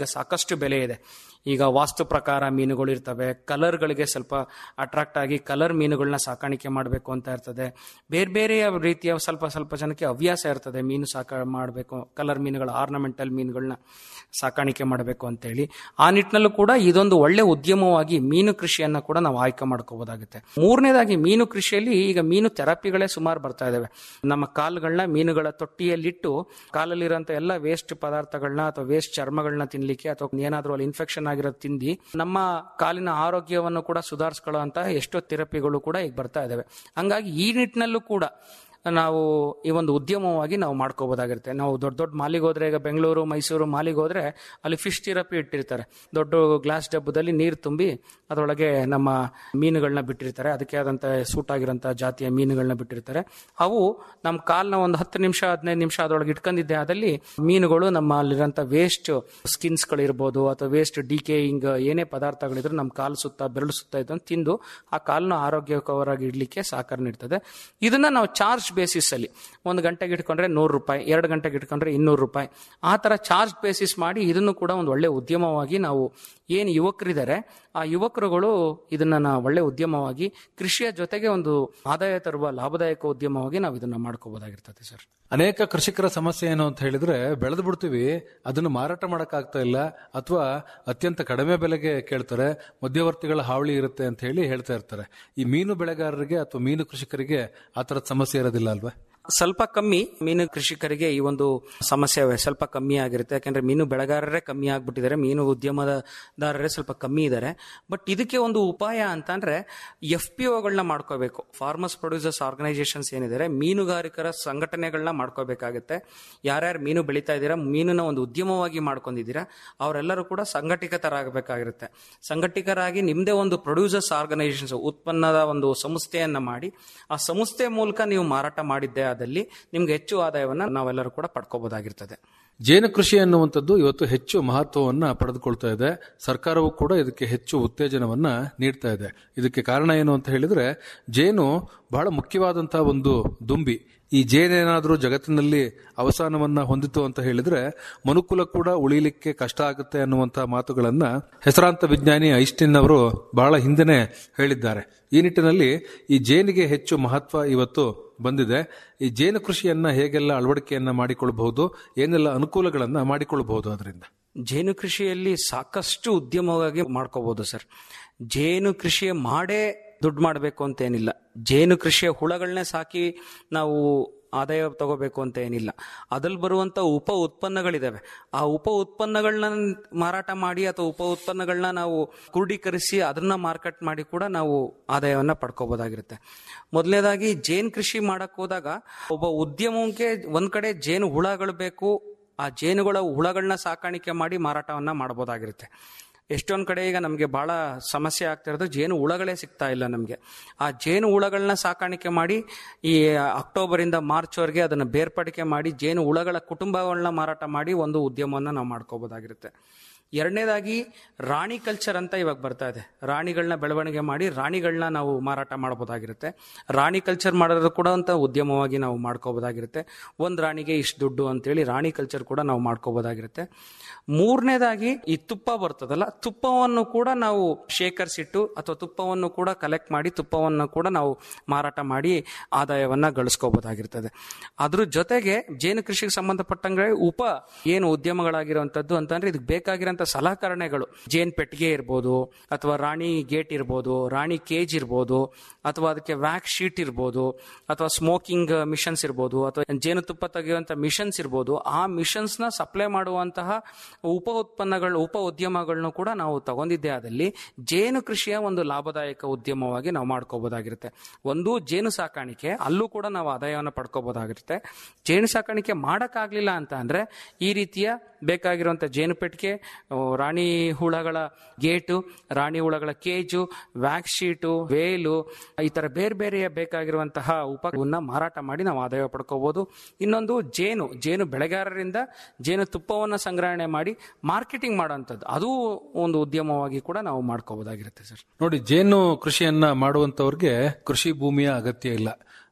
ಸಾಕಷ್ಟು ಬೆಲೆ ಇದೆ ಈಗ ವಾಸ್ತು ಪ್ರಕಾರ ಮೀನುಗಳು ಇರ್ತವೆ ಕಲರ್ಗಳಿಗೆ ಸ್ವಲ್ಪ ಅಟ್ರಾಕ್ಟ್ ಆಗಿ ಕಲರ್ ಮೀನುಗಳನ್ನ ಸಾಕಾಣಿಕೆ ಮಾಡಬೇಕು ಅಂತ ಇರ್ತದೆ ಬೇರೆ ಬೇರೆ ರೀತಿಯ ಸ್ವಲ್ಪ ಸ್ವಲ್ಪ ಜನಕ್ಕೆ ಹವ್ಯಾಸ ಇರ್ತದೆ ಮೀನು ಸಾಕ ಮಾಡಬೇಕು ಕಲರ್ ಮೀನುಗಳ ಆರ್ನಮೆಂಟಲ್ ಮೀನುಗಳನ್ನ ಸಾಕಾಣಿಕೆ ಮಾಡಬೇಕು ಅಂತೇಳಿ ಆ ನಿಟ್ಟಿನಲ್ಲೂ ಕೂಡ ಇದೊಂದು ಒಳ್ಳೆ ಉದ್ಯಮವಾಗಿ ಮೀನು ಕೃಷಿಯನ್ನ ಕೂಡ ನಾವು ಆಯ್ಕೆ ಮಾಡ್ಕೋಬಹುದಾಗುತ್ತೆ ಮೂರನೇದಾಗಿ ಮೀನು ಕೃಷಿಯಲ್ಲಿ ಈಗ ಮೀನು ಥೆರಪಿಗಳೇ ಸುಮಾರು ಬರ್ತಾ ಇದಾವೆ ನಮ್ಮ ಕಾಲುಗಳನ್ನ ಮೀನುಗಳ ತೊಟ್ಟಿಯಲ್ಲಿಟ್ಟು ಕಾಲಲ್ಲಿರುವಂತ ಎಲ್ಲ ವೇಸ್ಟ್ ಪದಾರ್ಥಗಳನ್ನ ಅಥವಾ ವೇಸ್ಟ್ ಚರ್ಮಗಳನ್ನ ತಿನ್ಲಿಕ್ಕೆ ಅಥವಾ ಏನಾದ್ರೂ ಅಲ್ಲಿ ಇನ್ಫೆಕ್ಷನ್ ಆಗಿರೋದು ತಿಂದಿ ನಮ್ಮ ಕಾಲಿನ ಆರೋಗ್ಯವನ್ನು ಕೂಡ ಸುಧಾರಿಸ್ಕೊಳ್ಳುವಂತಹ ಎಷ್ಟೋ ಥೆರಪಿಗಳು ಕೂಡ ಈಗ ಬರ್ತಾ ಇದಾವೆ ಹಂಗಾಗಿ ಈ ನಿಟ್ಟಿನಲ್ಲೂ ಕೂಡ ನಾವು ಈ ಒಂದು ಉದ್ಯಮವಾಗಿ ನಾವು ಮಾಡ್ಕೋಬಹುದಾಗಿರುತ್ತೆ ನಾವು ದೊಡ್ಡ ದೊಡ್ಡ ಮಾಲಿಗೆ ಹೋದ್ರೆ ಈಗ ಬೆಂಗಳೂರು ಮೈಸೂರು ಮಾಲಿಗೆ ಹೋದ್ರೆ ಅಲ್ಲಿ ಫಿಶ್ ಥೆರಪಿ ಇಟ್ಟಿರ್ತಾರೆ ದೊಡ್ಡ ಗ್ಲಾಸ್ ಡಬ್ಬದಲ್ಲಿ ನೀರು ತುಂಬಿ ಅದರೊಳಗೆ ನಮ್ಮ ಮೀನುಗಳನ್ನ ಬಿಟ್ಟಿರ್ತಾರೆ ಅದಕ್ಕೆ ಆದಂತ ಸೂಟ್ ಆಗಿರೋಂಥ ಜಾತಿಯ ಮೀನುಗಳನ್ನ ಬಿಟ್ಟಿರ್ತಾರೆ ಅವು ನಮ್ಮ ಕಾಲ್ನ ಒಂದು ಹತ್ತು ನಿಮಿಷ ಹದಿನೈದು ನಿಮಿಷ ಅದರೊಳಗೆ ಇಟ್ಕೊಂಡಿದ್ದೆ ಅದಲ್ಲಿ ಮೀನುಗಳು ನಮ್ಮ ಅಲ್ಲಿರೋಂಥ ವೇಸ್ಟ್ ಸ್ಕಿನ್ಸ್ಗಳಿರ್ಬೋದು ಅಥವಾ ವೇಸ್ಟ್ ಡಿಕೇಯಿಂಗ್ ಏನೇ ಪದಾರ್ಥಗಳಿದ್ರು ನಮ್ಮ ಕಾಲು ಸುತ್ತ ಬೆರಳು ಸುತ್ತ ಇದ್ದು ತಿಂದು ಆ ಕಾಲನ್ನು ಆರೋಗ್ಯಕರವಾಗಿ ಇಡ್ಲಿಕ್ಕೆ ಸಹಕಾರ ನೀಡ್ತದೆ ಇದನ್ನ ನಾವು ಚಾರ್ಜ್ ಬೇಸಿಸ್ ಅಲ್ಲಿ ಒಂದು ಗಂಟೆಗೆ ಇಟ್ಕೊಂಡ್ರೆ ನೂರು ರೂಪಾಯಿ ಎರಡು ಗಂಟೆಗೆ ಇಟ್ಕೊಂಡ್ರೆ ಇನ್ನೂರು ರೂಪಾಯಿ ಆ ತರ ಚಾರ್ಜ್ ಬೇಸಿಸ್ ಮಾಡಿ ಇದನ್ನು ಕೂಡ ಒಂದು ಒಳ್ಳೆ ಉದ್ಯಮವಾಗಿ ನಾವು ಏನು ಯುವಕರಿದ್ದಾರೆ ಆ ಯುವಕರುಗಳು ಇದನ್ನ ನಾವು ಒಳ್ಳೆ ಉದ್ಯಮವಾಗಿ ಕೃಷಿಯ ಜೊತೆಗೆ ಒಂದು ಆದಾಯ ತರುವ ಲಾಭದಾಯಕ ಉದ್ಯಮವಾಗಿ ನಾವು ಇದನ್ನ ಮಾಡ್ಕೋಬಹುದಾಗಿರ್ತದೆ ಸರ್ ಅನೇಕ ಕೃಷಿಕರ ಸಮಸ್ಯೆ ಏನು ಅಂತ ಹೇಳಿದ್ರೆ ಬೆಳೆದು ಬಿಡ್ತೀವಿ ಅದನ್ನು ಮಾರಾಟ ಮಾಡಕ್ಕಾಗ್ತಾ ಇಲ್ಲ ಅಥವಾ ಅತ್ಯಂತ ಕಡಿಮೆ ಬೆಲೆಗೆ ಕೇಳ್ತಾರೆ ಮಧ್ಯವರ್ತಿಗಳ ಹಾವಳಿ ಇರುತ್ತೆ ಅಂತ ಹೇಳಿ ಹೇಳ್ತಾ ಇರ್ತಾರೆ ಈ ಮೀನು ಬೆಳೆಗಾರರಿಗೆ ಅಥವಾ ಮೀನು ಕೃಷಿಕರಿಗೆ ಆ ತರದ ಸಮಸ್ಯೆ ಇರೋದಿಲ್ಲ ಅಲ್ವಾ ಸ್ವಲ್ಪ ಕಮ್ಮಿ ಮೀನು ಕೃಷಿಕರಿಗೆ ಈ ಒಂದು ಸಮಸ್ಯೆ ಸ್ವಲ್ಪ ಕಮ್ಮಿ ಆಗಿರುತ್ತೆ ಯಾಕಂದ್ರೆ ಮೀನು ಬೆಳೆಗಾರರೇ ಕಮ್ಮಿ ಆಗ್ಬಿಟ್ಟಿದ್ದಾರೆ ಮೀನು ಉದ್ಯಮದಾರರೇ ಸ್ವಲ್ಪ ಕಮ್ಮಿ ಇದ್ದಾರೆ ಬಟ್ ಇದಕ್ಕೆ ಒಂದು ಉಪಾಯ ಅಂತಂದ್ರೆ ಎಫ್ ಪಿ ಒಗಳನ್ನ ಮಾಡ್ಕೋಬೇಕು ಫಾರ್ಮರ್ಸ್ ಪ್ರೊಡ್ಯೂಸರ್ಸ್ ಆರ್ಗನೈಸೇಷನ್ಸ್ ಏನಿದ್ದಾರೆ ಮೀನುಗಾರಿಕರ ಸಂಘಟನೆಗಳನ್ನ ಮಾಡ್ಕೋಬೇಕಾಗುತ್ತೆ ಯಾರ್ಯಾರು ಮೀನು ಬೆಳೀತಾ ಇದ್ದೀರಾ ಮೀನನ್ನ ಒಂದು ಉದ್ಯಮವಾಗಿ ಮಾಡ್ಕೊಂಡಿದ್ದೀರಾ ಅವರೆಲ್ಲರೂ ಕೂಡ ಸಂಘಟಿತರಾಗಬೇಕಾಗಿರುತ್ತೆ ಸಂಘಟಿತರಾಗಿ ನಿಮ್ದೇ ಒಂದು ಪ್ರೊಡ್ಯೂಸರ್ಸ್ ಆರ್ಗನೈಸೇಷನ್ಸ್ ಉತ್ಪನ್ನದ ಒಂದು ಸಂಸ್ಥೆಯನ್ನ ಮಾಡಿ ಆ ಸಂಸ್ಥೆ ಮೂಲಕ ನೀವು ಮಾರಾಟ ಮಾಡಿದ್ದೆ ಆದಲ್ಲಿ ನಿಮ್ಗೆ ಹೆಚ್ಚು ಆದಾಯವನ್ನ ನಾವೆಲ್ಲರೂ ಕೂಡ ಪಡ್ಕೋಬಹುದಾಗಿರ್ತದೆ ಜೇನು ಕೃಷಿ ಅನ್ನುವಂಥದ್ದು ಇವತ್ತು ಹೆಚ್ಚು ಮಹತ್ವವನ್ನ ಪಡೆದುಕೊಳ್ತಾ ಇದೆ ಸರ್ಕಾರವು ಕೂಡ ಇದಕ್ಕೆ ಹೆಚ್ಚು ಉತ್ತೇಜನವನ್ನ ನೀಡ್ತಾ ಇದೆ ಇದಕ್ಕೆ ಕಾರಣ ಏನು ಅಂತ ಹೇಳಿದ್ರೆ ಜೇನು ಬಹಳ ಮುಖ್ಯವಾದಂತಹ ಒಂದು ದುಂಬಿ ಈ ಜೇನೇನಾದ್ರೂ ಜಗತ್ತಿನಲ್ಲಿ ಅವಸಾನವನ್ನ ಹೊಂದಿತು ಅಂತ ಹೇಳಿದ್ರೆ ಮನುಕುಲ ಕೂಡ ಉಳಿಲಿಕ್ಕೆ ಕಷ್ಟ ಆಗುತ್ತೆ ಅನ್ನುವಂತಹ ಮಾತುಗಳನ್ನ ಹೆಸರಾಂತ ವಿಜ್ಞಾನಿ ಐಸ್ಟಿನ್ ಅವರು ಬಹಳ ಹಿಂದೆನೆ ಹೇಳಿದ್ದಾರೆ ಈ ನಿಟ್ಟಿನಲ್ಲಿ ಈ ಜೇನಿಗೆ ಹೆಚ್ಚು ಮಹತ್ವ ಇವತ್ತು ಬಂದಿದೆ ಈ ಜೇನು ಕೃಷಿಯನ್ನ ಹೇಗೆಲ್ಲ ಅಳವಡಿಕೆಯನ್ನ ಮಾಡಿಕೊಳ್ಳಬಹುದು ಏನೆಲ್ಲ ಅನುಕೂಲಗಳನ್ನ ಮಾಡಿಕೊಳ್ಳಬಹುದು ಅದರಿಂದ ಜೇನು ಕೃಷಿಯಲ್ಲಿ ಸಾಕಷ್ಟು ಉದ್ಯಮವಾಗಿ ಮಾಡ್ಕೋಬಹುದು ಸರ್ ಜೇನು ಕೃಷಿ ಮಾಡೇ ದುಡ್ಡು ಮಾಡಬೇಕು ಅಂತ ಏನಿಲ್ಲ ಜೇನು ಕೃಷಿಯ ಹುಳಗಳನ್ನೇ ಸಾಕಿ ನಾವು ಆದಾಯ ತಗೋಬೇಕು ಅಂತ ಏನಿಲ್ಲ ಅದ್ರಲ್ಲಿ ಬರುವಂತ ಉಪ ಉತ್ಪನ್ನಗಳಿದಾವೆ ಆ ಉಪ ಉತ್ಪನ್ನಗಳನ್ನ ಮಾರಾಟ ಮಾಡಿ ಅಥವಾ ಉಪ ಉತ್ಪನ್ನಗಳನ್ನ ನಾವು ಕ್ರೋಢೀಕರಿಸಿ ಅದನ್ನ ಮಾರ್ಕೆಟ್ ಮಾಡಿ ಕೂಡ ನಾವು ಆದಾಯವನ್ನ ಪಡ್ಕೋಬಹುದಾಗಿರುತ್ತೆ ಮೊದಲನೇದಾಗಿ ಜೇನು ಕೃಷಿ ಮಾಡಕ್ ಹೋದಾಗ ಒಬ್ಬ ಉದ್ಯಮಕ್ಕೆ ಒಂದ್ ಕಡೆ ಜೇನು ಹುಳಗಳು ಬೇಕು ಆ ಜೇನುಗಳ ಹುಳಗಳನ್ನ ಸಾಕಾಣಿಕೆ ಮಾಡಿ ಮಾರಾಟವನ್ನ ಮಾಡಬಹುದಾಗಿರುತ್ತೆ ಎಷ್ಟೊಂದ್ ಕಡೆ ಈಗ ನಮಗೆ ಬಹಳ ಸಮಸ್ಯೆ ಆಗ್ತಾ ಇರೋದು ಜೇನು ಹುಳಗಳೇ ಸಿಗ್ತಾ ಇಲ್ಲ ನಮಗೆ ಆ ಜೇನು ಹುಳಗಳನ್ನ ಸಾಕಾಣಿಕೆ ಮಾಡಿ ಈ ಅಕ್ಟೋಬರ್ ಇಂದ ಮಾರ್ಚ್ ವರೆಗೆ ಅದನ್ನ ಬೇರ್ಪಡಿಕೆ ಮಾಡಿ ಜೇನು ಹುಳಗಳ ಕುಟುಂಬಗಳನ್ನ ಮಾರಾಟ ಮಾಡಿ ಒಂದು ಉದ್ಯಮವನ್ನ ನಾವು ಮಾಡ್ಕೋಬಹುದಾಗಿರುತ್ತೆ ಎರಡನೇದಾಗಿ ರಾಣಿ ಕಲ್ಚರ್ ಅಂತ ಇವಾಗ ಬರ್ತಾ ಇದೆ ರಾಣಿಗಳನ್ನ ಬೆಳವಣಿಗೆ ಮಾಡಿ ರಾಣಿಗಳನ್ನ ನಾವು ಮಾರಾಟ ಮಾಡಬಹುದಾಗಿರುತ್ತೆ ರಾಣಿ ಕಲ್ಚರ್ ಮಾಡೋದು ಕೂಡ ಅಂತ ಉದ್ಯಮವಾಗಿ ನಾವು ಮಾಡ್ಕೋಬಹುದಾಗಿರುತ್ತೆ ಒಂದು ರಾಣಿಗೆ ಇಷ್ಟು ದುಡ್ಡು ಅಂತೇಳಿ ರಾಣಿ ಕಲ್ಚರ್ ಕೂಡ ನಾವು ಮಾಡ್ಕೋಬಹುದಾಗಿರುತ್ತೆ ಮೂರನೇದಾಗಿ ಈ ತುಪ್ಪ ಬರ್ತದಲ್ಲ ತುಪ್ಪವನ್ನು ಕೂಡ ನಾವು ಶೇಖರಿಸಿಟ್ಟು ಅಥವಾ ತುಪ್ಪವನ್ನು ಕೂಡ ಕಲೆಕ್ಟ್ ಮಾಡಿ ತುಪ್ಪವನ್ನು ಕೂಡ ನಾವು ಮಾರಾಟ ಮಾಡಿ ಆದಾಯವನ್ನ ಗಳಿಸ್ಕೋಬಹುದಾಗಿರ್ತದೆ ಅದ್ರ ಜೊತೆಗೆ ಜೇನು ಕೃಷಿಗೆ ಸಂಬಂಧಪಟ್ಟಂಗೆ ಉಪ ಏನು ಉದ್ಯಮಗಳಾಗಿರುವಂತದ್ದು ಅಂತಂದ್ರೆ ಇದಕ್ಕೆ ಬೇಕಾಗಿರೋಂಥ ಸಲಕರಣೆಗಳು ಜೇನ್ ಪೆಟ್ಟಿಗೆ ಇರ್ಬೋದು ಅಥವಾ ರಾಣಿ ಗೇಟ್ ಇರ್ಬೋದು ರಾಣಿ ಕೇಜ್ ಇರ್ಬೋದು ಅಥವಾ ಅದಕ್ಕೆ ವ್ಯಾಕ್ಸ್ ಶೀಟ್ ಇರ್ಬೋದು ಅಥವಾ ಸ್ಮೋಕಿಂಗ್ ಮಿಷನ್ಸ್ ಇರ್ಬೋದು ಅಥವಾ ಜೇನುತುಪ್ಪ ತೆಗೆಯುವಂತ ಮಿಷನ್ಸ್ ಇರ್ಬೋದು ಆ ಮಿಷನ್ಸ್ ನ ಸಪ್ಲೈ ಮಾಡುವಂತಹ ಉಪ ಉತ್ಪನ್ನಗಳು ಉಪ ಉದ್ಯಮಗಳನ್ನು ಕೂಡ ನಾವು ತಗೊಂಡಿದ್ದೇ ಆದಲ್ಲಿ ಜೇನು ಕೃಷಿಯ ಒಂದು ಲಾಭದಾಯಕ ಉದ್ಯಮವಾಗಿ ನಾವು ಮಾಡ್ಕೋಬಹುದಾಗಿರುತ್ತೆ ಒಂದು ಜೇನು ಸಾಕಾಣಿಕೆ ಅಲ್ಲೂ ಕೂಡ ನಾವು ಆದಾಯವನ್ನು ಪಡ್ಕೋಬಹುದಾಗಿರುತ್ತೆ ಜೇನು ಸಾಕಾಣಿಕೆ ಮಾಡಕ್ಕಾಗ್ಲಿಲ್ಲ ಅಂತ ಅಂದ್ರೆ ಈ ರೀತಿಯ ಬೇಕಾಗಿರುವಂತ ಜೇನು ಪೆಟ್ಟಿಗೆ ಆ, ರಾಣಿ ಹುಳಗಳ ಗೇಟು ರಾಣಿ ಹುಳಗಳ ಕೇಜು ವ್ಯಾಕ್ಸ್ ಶೀಟು ವೇಲು ಈ ತರ ಬೇರೆ ಬೇರೆ ಬೇಕಾಗಿರುವಂತಹ ಉಪವನ್ನ ಮಾರಾಟ ಮಾಡಿ ನಾವು ಆದಾಯ ಪಡ್ಕೋಬಹುದು ಇನ್ನೊಂದು ಜೇನು ಜೇನು ಬೆಳೆಗಾರರಿಂದ ಜೇನು ತುಪ್ಪವನ್ನ ಸಂಗ್ರಹಣೆ ಮಾಡಿ ಮಾರ್ಕೆಟಿಂಗ್ ಮಾಡುವಂಥದ್ದು ಅದು ಒಂದು ಉದ್ಯಮವಾಗಿ ಕೂಡ ನಾವು ಮಾಡ್ಕೋಬಹುದಾಗಿರುತ್ತೆ ಸರ್ ನೋಡಿ ಜೇನು ಕೃಷಿಯನ್ನ ಮಾಡುವಂತವ್ರಿಗೆ ಕೃಷಿ ಭೂಮಿಯ ಅಗತ್ಯ ಇಲ್ಲ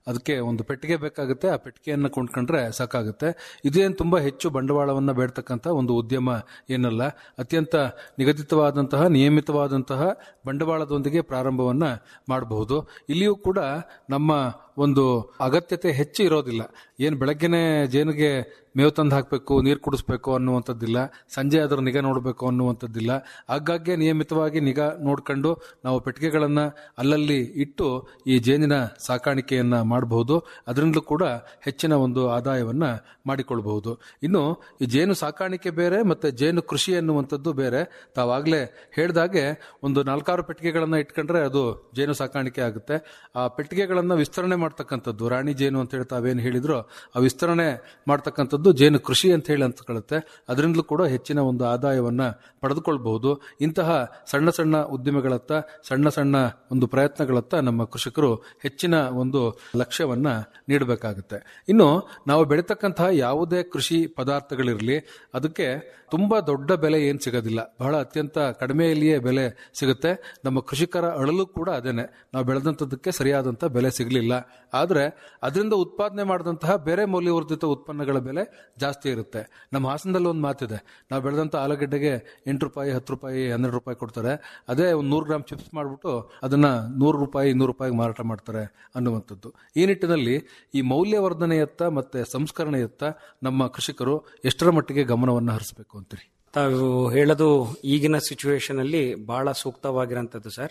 ಅದಕ್ಕೆ ಒಂದು ಪೆಟ್ಟಿಗೆ ಬೇಕಾಗುತ್ತೆ ಆ ಪೆಟ್ಟಿಗೆಯನ್ನು ಕೊಂಡ್ಕೊಂಡ್ರೆ ಸಾಕಾಗುತ್ತೆ ಇದೇನು ತುಂಬಾ ಹೆಚ್ಚು ಬಂಡವಾಳವನ್ನ ಬೇಡ್ತಕ್ಕಂಥ ಒಂದು ಉದ್ಯಮ ಏನಲ್ಲ ಅತ್ಯಂತ ನಿಗದಿತವಾದಂತಹ ನಿಯಮಿತವಾದಂತಹ ಬಂಡವಾಳದೊಂದಿಗೆ ಪ್ರಾರಂಭವನ್ನ ಮಾಡಬಹುದು ಇಲ್ಲಿಯೂ ಕೂಡ ನಮ್ಮ ಒಂದು ಅಗತ್ಯತೆ ಹೆಚ್ಚು ಇರೋದಿಲ್ಲ ಏನು ಬೆಳಗ್ಗೆನೆ ಜೇನಿಗೆ ಮೇವು ತಂದು ಹಾಕಬೇಕು ನೀರು ಕುಡಿಸ್ಬೇಕು ಅನ್ನುವಂಥದ್ದಿಲ್ಲ ಸಂಜೆ ಅದರ ನಿಗಾ ನೋಡಬೇಕು ಅನ್ನುವಂಥದ್ದಿಲ್ಲ ಆಗಾಗ್ಗೆ ನಿಯಮಿತವಾಗಿ ನಿಗಾ ನೋಡ್ಕೊಂಡು ನಾವು ಪೆಟ್ಟಿಗೆಗಳನ್ನು ಅಲ್ಲಲ್ಲಿ ಇಟ್ಟು ಈ ಜೇನಿನ ಸಾಕಾಣಿಕೆಯನ್ನ ಮಾಡಬಹುದು ಅದರಿಂದಲೂ ಕೂಡ ಹೆಚ್ಚಿನ ಒಂದು ಆದಾಯವನ್ನ ಮಾಡಿಕೊಳ್ಬಹುದು ಇನ್ನು ಈ ಜೇನು ಸಾಕಾಣಿಕೆ ಬೇರೆ ಮತ್ತೆ ಜೇನು ಕೃಷಿ ಅನ್ನುವಂಥದ್ದು ಬೇರೆ ತಾವಾಗಲೇ ಹೇಳ್ದಾಗೆ ಒಂದು ನಾಲ್ಕಾರು ಪೆಟ್ಟಿಗೆಗಳನ್ನ ಇಟ್ಕೊಂಡ್ರೆ ಅದು ಜೇನು ಸಾಕಾಣಿಕೆ ಆಗುತ್ತೆ ಆ ಪೆಟ್ಟಿಗೆಗಳನ್ನ ವಿಸ್ತರಣೆ ಮಾಡ್ತಕ್ಕಂಥದ್ದು ರಾಣಿ ಜೇನು ಅಂತ ಹೇಳಿ ತಾವೇನು ಹೇಳಿದ್ರು ಆ ವಿಸ್ತರಣೆ ಮಾಡ್ತಕ್ಕಂಥದ್ದು ಜೇನು ಕೃಷಿ ಅಂತ ಹೇಳಿ ಅಂದ್ಕೊಳ್ಳುತ್ತೆ ಅದರಿಂದಲೂ ಕೂಡ ಹೆಚ್ಚಿನ ಒಂದು ಆದಾಯವನ್ನ ಪಡೆದುಕೊಳ್ಬಹುದು ಇಂತಹ ಸಣ್ಣ ಸಣ್ಣ ಉದ್ದಿಮೆಗಳತ್ತ ಸಣ್ಣ ಸಣ್ಣ ಒಂದು ಪ್ರಯತ್ನಗಳತ್ತ ನಮ್ಮ ಕೃಷಿಕರು ಹೆಚ್ಚಿನ ಒಂದು ಲಕ್ಷ್ಯವನ್ನ ನೀಡಬೇಕಾಗುತ್ತೆ ಇನ್ನು ನಾವು ಬೆಳೀತಕ್ಕಂತಹ ಯಾವುದೇ ಕೃಷಿ ಪದಾರ್ಥಗಳಿರಲಿ ಅದಕ್ಕೆ ತುಂಬಾ ದೊಡ್ಡ ಬೆಲೆ ಏನ್ ಸಿಗೋದಿಲ್ಲ ಬಹಳ ಅತ್ಯಂತ ಕಡಿಮೆಯಲ್ಲಿಯೇ ಬೆಲೆ ಸಿಗುತ್ತೆ ನಮ್ಮ ಕೃಷಿಕರ ಅಳಲು ಕೂಡ ಅದೇನೆ ನಾವು ಬೆಳೆದಂಥದ್ದಕ್ಕೆ ಸರಿಯಾದಂತ ಬೆಲೆ ಸಿಗಲಿಲ್ಲ ಆದ್ರೆ ಅದರಿಂದ ಉತ್ಪಾದನೆ ಮಾಡಿದಂತಹ ಬೇರೆ ಮೌಲ್ಯವರ್ಧಿತ ಉತ್ಪನ್ನಗಳ ಬೆಲೆ ಜಾಸ್ತಿ ಇರುತ್ತೆ ನಮ್ಮ ಹಾಸನದಲ್ಲಿ ಒಂದು ಮಾತಿದೆ ನಾವು ಬೆಳೆದಂತ ಆಲೂಗಡ್ಡೆಗೆ ಎಂಟು ರೂಪಾಯಿ ಹತ್ತು ರೂಪಾಯಿ ಹನ್ನೆರಡು ರೂಪಾಯಿ ಕೊಡ್ತಾರೆ ಅದೇ ಒಂದು ನೂರು ಗ್ರಾಮ್ ಚಿಪ್ಸ್ ಮಾಡಿಬಿಟ್ಟು ಅದನ್ನ ನೂರು ರೂಪಾಯಿ ಇನ್ನೂರು ರೂಪಾಯಿಗೆ ಮಾರಾಟ ಮಾಡ್ತಾರೆ ಅನ್ನುವಂಥದ್ದು ಈ ನಿಟ್ಟಿನಲ್ಲಿ ಈ ಮೌಲ್ಯವರ್ಧನೆಯತ್ತ ಮತ್ತೆ ಸಂಸ್ಕರಣೆಯತ್ತ ನಮ್ಮ ಕೃಷಿಕರು ಎಷ್ಟರ ಮಟ್ಟಿಗೆ ಗಮನವನ್ನು ಹರಿಸಬೇಕು ಅಂತೀರಿ ತಾವು ಹೇಳೋದು ಈಗಿನ ಸಿಚುವೇಶನ್ ಅಲ್ಲಿ ಬಹಳ ಸೂಕ್ತವಾಗಿರೋಂಥದ್ದು ಸರ್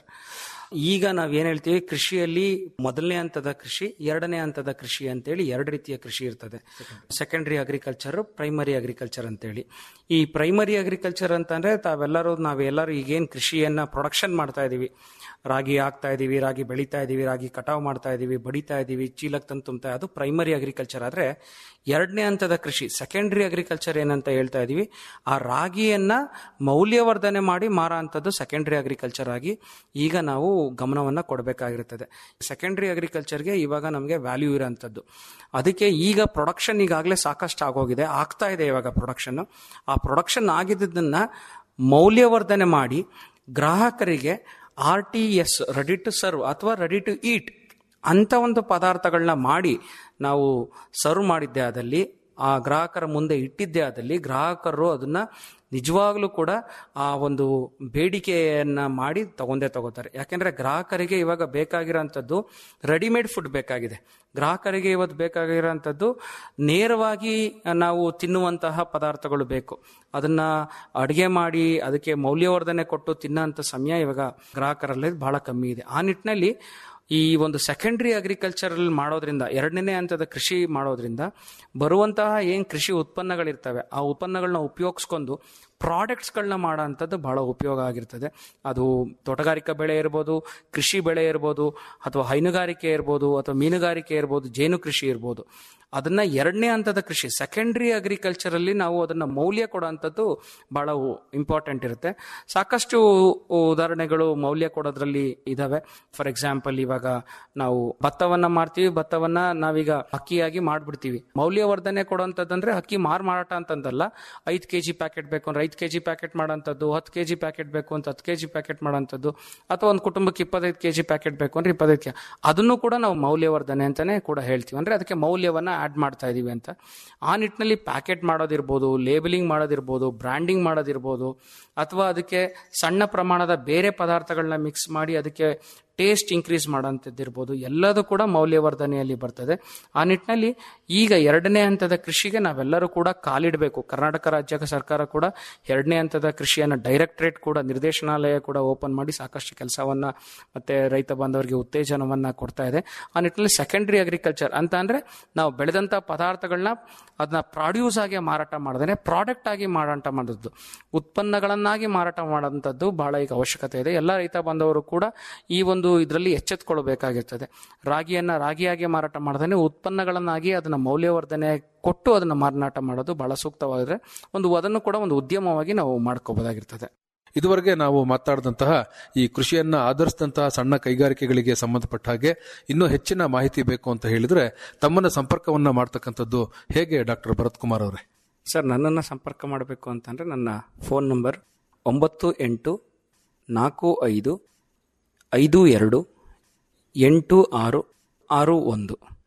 ಈಗ ನಾವ್ ಏನ್ ಹೇಳ್ತೀವಿ ಕೃಷಿಯಲ್ಲಿ ಮೊದಲನೇ ಹಂತದ ಕೃಷಿ ಎರಡನೇ ಹಂತದ ಕೃಷಿ ಅಂತೇಳಿ ಎರಡು ರೀತಿಯ ಕೃಷಿ ಇರ್ತದೆ ಸೆಕೆಂಡರಿ ಅಗ್ರಿಕಲ್ಚರ್ ಪ್ರೈಮರಿ ಅಗ್ರಿಕಲ್ಚರ್ ಅಂತೇಳಿ ಈ ಪ್ರೈಮರಿ ಅಗ್ರಿಕಲ್ಚರ್ ಅಂತಂದ್ರೆ ತಾವೆಲ್ಲರೂ ನಾವೆಲ್ಲರೂ ಈಗೇನ್ ಕೃಷಿಯನ್ನ ಪ್ರೊಡಕ್ಷನ್ ಮಾಡ್ತಾ ಇದೀವಿ ರಾಗಿ ಹಾಕ್ತಾ ಇದೀವಿ ರಾಗಿ ಬೆಳೀತಾ ಇದೀವಿ ರಾಗಿ ಕಟಾವ್ ಮಾಡ್ತಾ ಇದೀವಿ ಬಡಿತಾ ಇದೀವಿ ಚೀಲಕ್ ತಂದು ತುಂಬ್ತಾ ಅದು ಪ್ರೈಮರಿ ಅಗ್ರಿಕಲ್ಚರ್ ಆದ್ರೆ ಎರಡನೇ ಹಂತದ ಕೃಷಿ ಸೆಕೆಂಡರಿ ಅಗ್ರಿಕಲ್ಚರ್ ಏನಂತ ಹೇಳ್ತಾ ಇದೀವಿ ಆ ರಾಗಿಯನ್ನ ಮೌಲ್ಯವರ್ಧನೆ ಮಾಡಿ ಮಾರೋ ಅಂಥದ್ದು ಸೆಕೆಂಡರಿ ಅಗ್ರಿಕಲ್ಚರ್ ಆಗಿ ಈಗ ನಾವು ಗಮನವನ್ನ ಕೊಡಬೇಕಾಗಿರುತ್ತದೆ ಸೆಕೆಂಡರಿ ಅಗ್ರಿಕಲ್ಚರ್ಗೆ ಇವಾಗ ನಮಗೆ ವ್ಯಾಲ್ಯೂ ಇರೋಂಥದ್ದು ಅದಕ್ಕೆ ಈಗ ಪ್ರೊಡಕ್ಷನ್ ಈಗಾಗಲೇ ಸಾಕಷ್ಟು ಆಗೋಗಿದೆ ಆಗ್ತಾ ಇದೆ ಇವಾಗ ಪ್ರೊಡಕ್ಷನ್ ಆ ಪ್ರೊಡಕ್ಷನ್ ಆಗಿದ್ದನ್ನ ಮೌಲ್ಯವರ್ಧನೆ ಮಾಡಿ ಗ್ರಾಹಕರಿಗೆ R T S ready to serve ಅಥವಾ ರೆಡಿ ಟು ಈಟ್ ಅಂತ ಒಂದು ಪದಾರ್ಥಗಳನ್ನ ಮಾಡಿ ನಾವು ಸರ್ವ್ ಮಾಡಿದ್ದೆ ಆದಲ್ಲಿ ಆ ಗ್ರಾಹಕರ ಮುಂದೆ ಇಟ್ಟಿದ್ದೇ ಆದಲ್ಲಿ ಗ್ರಾಹಕರು ಅದನ್ನ ನಿಜವಾಗ್ಲೂ ಕೂಡ ಆ ಒಂದು ಬೇಡಿಕೆಯನ್ನ ಮಾಡಿ ತಗೊಂಡೇ ತಗೋತಾರೆ ಯಾಕೆಂದ್ರೆ ಗ್ರಾಹಕರಿಗೆ ಇವಾಗ ಬೇಕಾಗಿರೋಂಥದ್ದು ರೆಡಿಮೇಡ್ ಫುಡ್ ಬೇಕಾಗಿದೆ ಗ್ರಾಹಕರಿಗೆ ಇವತ್ತು ಬೇಕಾಗಿರೋಂಥದ್ದು ನೇರವಾಗಿ ನಾವು ತಿನ್ನುವಂತಹ ಪದಾರ್ಥಗಳು ಬೇಕು ಅದನ್ನ ಅಡುಗೆ ಮಾಡಿ ಅದಕ್ಕೆ ಮೌಲ್ಯವರ್ಧನೆ ಕೊಟ್ಟು ತಿನ್ನೋಂಥ ಸಮಯ ಇವಾಗ ಗ್ರಾಹಕರಲ್ಲಿ ಬಹಳ ಕಮ್ಮಿ ಇದೆ ಆ ನಿಟ್ಟಿನಲ್ಲಿ ಈ ಒಂದು ಸೆಕೆಂಡರಿ ಅಗ್ರಿಕಲ್ಚರ್ ಮಾಡೋದ್ರಿಂದ ಎರಡನೇ ಹಂತದ ಕೃಷಿ ಮಾಡೋದ್ರಿಂದ ಬರುವಂತಹ ಏನ್ ಕೃಷಿ ಉತ್ಪನ್ನಗಳಿರ್ತವೆ ಆ ಉತ್ಪನ್ನಗಳನ್ನ ಉಪಯೋಗಿಸ್ಕೊಂಡು ಪ್ರಾಡಕ್ಟ್ಸ್ಗಳನ್ನ ಮಾಡೋ ಅಂಥದ್ದು ಬಹಳ ಉಪಯೋಗ ಆಗಿರ್ತದೆ ಅದು ತೋಟಗಾರಿಕಾ ಬೆಳೆ ಇರ್ಬೋದು ಕೃಷಿ ಬೆಳೆ ಇರ್ಬೋದು ಅಥವಾ ಹೈನುಗಾರಿಕೆ ಇರ್ಬೋದು ಅಥವಾ ಮೀನುಗಾರಿಕೆ ಇರ್ಬೋದು ಜೇನು ಕೃಷಿ ಇರ್ಬೋದು ಅದನ್ನ ಎರಡನೇ ಹಂತದ ಕೃಷಿ ಸೆಕೆಂಡರಿ ಅಗ್ರಿಕಲ್ಚರ್ ಅಲ್ಲಿ ನಾವು ಅದನ್ನ ಮೌಲ್ಯ ಕೊಡುವಂಥದ್ದು ಬಹಳ ಇಂಪಾರ್ಟೆಂಟ್ ಇರುತ್ತೆ ಸಾಕಷ್ಟು ಉದಾಹರಣೆಗಳು ಮೌಲ್ಯ ಕೊಡೋದ್ರಲ್ಲಿ ಇದಾವೆ ಫಾರ್ ಎಕ್ಸಾಂಪಲ್ ಇವಾಗ ನಾವು ಭತ್ತವನ್ನ ಮಾರ್ತೀವಿ ಭತ್ತವನ್ನ ನಾವೀಗ ಅಕ್ಕಿಯಾಗಿ ಮಾಡ್ಬಿಡ್ತೀವಿ ಮೌಲ್ಯವರ್ಧನೆ ಕೊಡುವಂಥದ್ದಂದ್ರೆ ಅಕ್ಕಿ ಮಾರ್ ಮಾರಾಟ ಅಂತಂದಲ್ಲ ಐದು ಕೆಜಿ ಪ್ಯಾಕೆಟ್ ಬೇಕು ಅಂದ್ರೆ ಐದು ಕೆಜಿ ಪ್ಯಾಕೆಟ್ ಮಾಡೋಂಥದ್ದು ಹತ್ತು ಕೆಜಿ ಪ್ಯಾಕೆಟ್ ಬೇಕು ಅಂತ ಹತ್ತು ಕೆಜಿ ಪ್ಯಾಕೆಟ್ ಮಾಡೋಂಥದ್ದು ಅಥವಾ ಒಂದು ಕುಟುಂಬಕ್ಕೆ ಇಪ್ಪತ್ತೈದು ಕೆಜಿ ಪ್ಯಾಕೆಟ್ ಬೇಕು ಅಂದ್ರೆ ಇಪ್ಪತ್ತೈದು ಕೆ ಅದನ್ನು ಕೂಡ ನಾವು ಮೌಲ್ಯವರ್ಧನೆ ಅಂತಾನೆ ಕೂಡ ಹೇಳ್ತೀವಿ ಅಂದ್ರೆ ಅದಕ್ಕೆ ಮೌಲ್ಯವನ್ನ ಆಡ್ ಮಾಡ್ತಾ ಇದೀವಿ ಅಂತ ಆ ನಿಟ್ಟಿನಲ್ಲಿ ಪ್ಯಾಕೆಟ್ ಮಾಡೋದಿರ್ಬೋದು ಲೇಬಲಿಂಗ್ ಮಾಡೋದಿರ್ಬೋದು ಬ್ರ್ಯಾಂಡಿಂಗ್ ಮಾಡೋದಿರ್ಬೋದು ಅಥವಾ ಅದಕ್ಕೆ ಸಣ್ಣ ಪ್ರಮಾಣದ ಬೇರೆ ಪದಾರ್ಥಗಳನ್ನ ಮಿಕ್ಸ್ ಮಾಡಿ ಅದಕ್ಕೆ ಟೇಸ್ಟ್ ಇನ್ಕ್ರೀಸ್ ಮಾಡೋಂಥದ್ದಿರ್ಬೋದು ಎಲ್ಲದೂ ಕೂಡ ಮೌಲ್ಯವರ್ಧನೆಯಲ್ಲಿ ಬರ್ತದೆ ಆ ನಿಟ್ಟಿನಲ್ಲಿ ಈಗ ಎರಡನೇ ಹಂತದ ಕೃಷಿಗೆ ನಾವೆಲ್ಲರೂ ಕೂಡ ಕಾಲಿಡಬೇಕು ಕರ್ನಾಟಕ ರಾಜ್ಯ ಸರ್ಕಾರ ಕೂಡ ಎರಡನೇ ಹಂತದ ಕೃಷಿಯನ್ನು ಡೈರೆಕ್ಟರೇಟ್ ಕೂಡ ನಿರ್ದೇಶನಾಲಯ ಕೂಡ ಓಪನ್ ಮಾಡಿ ಸಾಕಷ್ಟು ಕೆಲಸವನ್ನ ಮತ್ತೆ ರೈತ ಬಾಂಧವರಿಗೆ ಉತ್ತೇಜನವನ್ನ ಕೊಡ್ತಾ ಇದೆ ಆ ನಿಟ್ಟಿನಲ್ಲಿ ಸೆಕೆಂಡರಿ ಅಗ್ರಿಕಲ್ಚರ್ ಅಂತ ಅಂದ್ರೆ ನಾವು ಬೆಳೆದಂತ ಪದಾರ್ಥಗಳನ್ನ ಅದನ್ನ ಪ್ರಾಡ್ಯೂಸ್ ಆಗಿ ಮಾರಾಟ ಮಾಡದೇನೆ ಪ್ರಾಡಕ್ಟ್ ಆಗಿ ಮಾರಾಟ ಮಾಡೋದು ಉತ್ಪನ್ನಗಳನ್ನಾಗಿ ಮಾರಾಟ ಮಾಡೋಂಥದ್ದು ಬಹಳ ಈಗ ಅವಶ್ಯಕತೆ ಇದೆ ಎಲ್ಲ ರೈತ ಬಾಂಧವರು ಕೂಡ ಈ ಒಂದು ಇದರಲ್ಲಿ ಎಚ್ಚೆತ್ಕೊಳ್ಬೇಕಾಗಿರ್ತದೆ ರಾಗಿಯನ್ನ ರಾಗಿಯಾಗಿ ಮಾರಾಟ ಮಾಡದೇನೆ ಉತ್ಪನ್ನಗಳನ್ನಾಗಿ ಅದನ್ನ ಮೌಲ್ಯವರ್ಧನೆ ಕೊಟ್ಟು ಅದನ್ನ ಮಾರಾಟ ಮಾಡೋದು ಬಹಳ ಸೂಕ್ತವಾಗಿದ್ರೆ ಒಂದು ಅದನ್ನು ಕೂಡ ಒಂದು ಉದ್ಯಮವಾಗಿ ನಾವು ಮಾಡ್ಕೋಬಹುದಾಗಿರ್ತದೆ ಇದುವರೆಗೆ ನಾವು ಮಾತಾಡಿದಂತಹ ಈ ಕೃಷಿಯನ್ನ ಆಧರಿಸಿದಂತಹ ಸಣ್ಣ ಕೈಗಾರಿಕೆಗಳಿಗೆ ಸಂಬಂಧಪಟ್ಟ ಹಾಗೆ ಇನ್ನೂ ಹೆಚ್ಚಿನ ಮಾಹಿತಿ ಬೇಕು ಅಂತ ಹೇಳಿದ್ರೆ ತಮ್ಮನ್ನ ಸಂಪರ್ಕವನ್ನ ಮಾಡ್ತಕ್ಕಂಥದ್ದು ಹೇಗೆ ಡಾಕ್ಟರ್ ಭರತ್ ಕುಮಾರ್ ಅವರೇ ಸರ್ ನನ್ನನ್ನು ಸಂಪರ್ಕ ಮಾಡಬೇಕು ಅಂತಂದ್ರೆ ನನ್ನ ಫೋನ್ ನಂಬರ್ ಒಂಬತ್ತು ಎಂಟು ನಾಲ್ಕು ಐದು ಐದು ಎರಡು ಎಂಟು ಆರು ಆರು ಒಂದು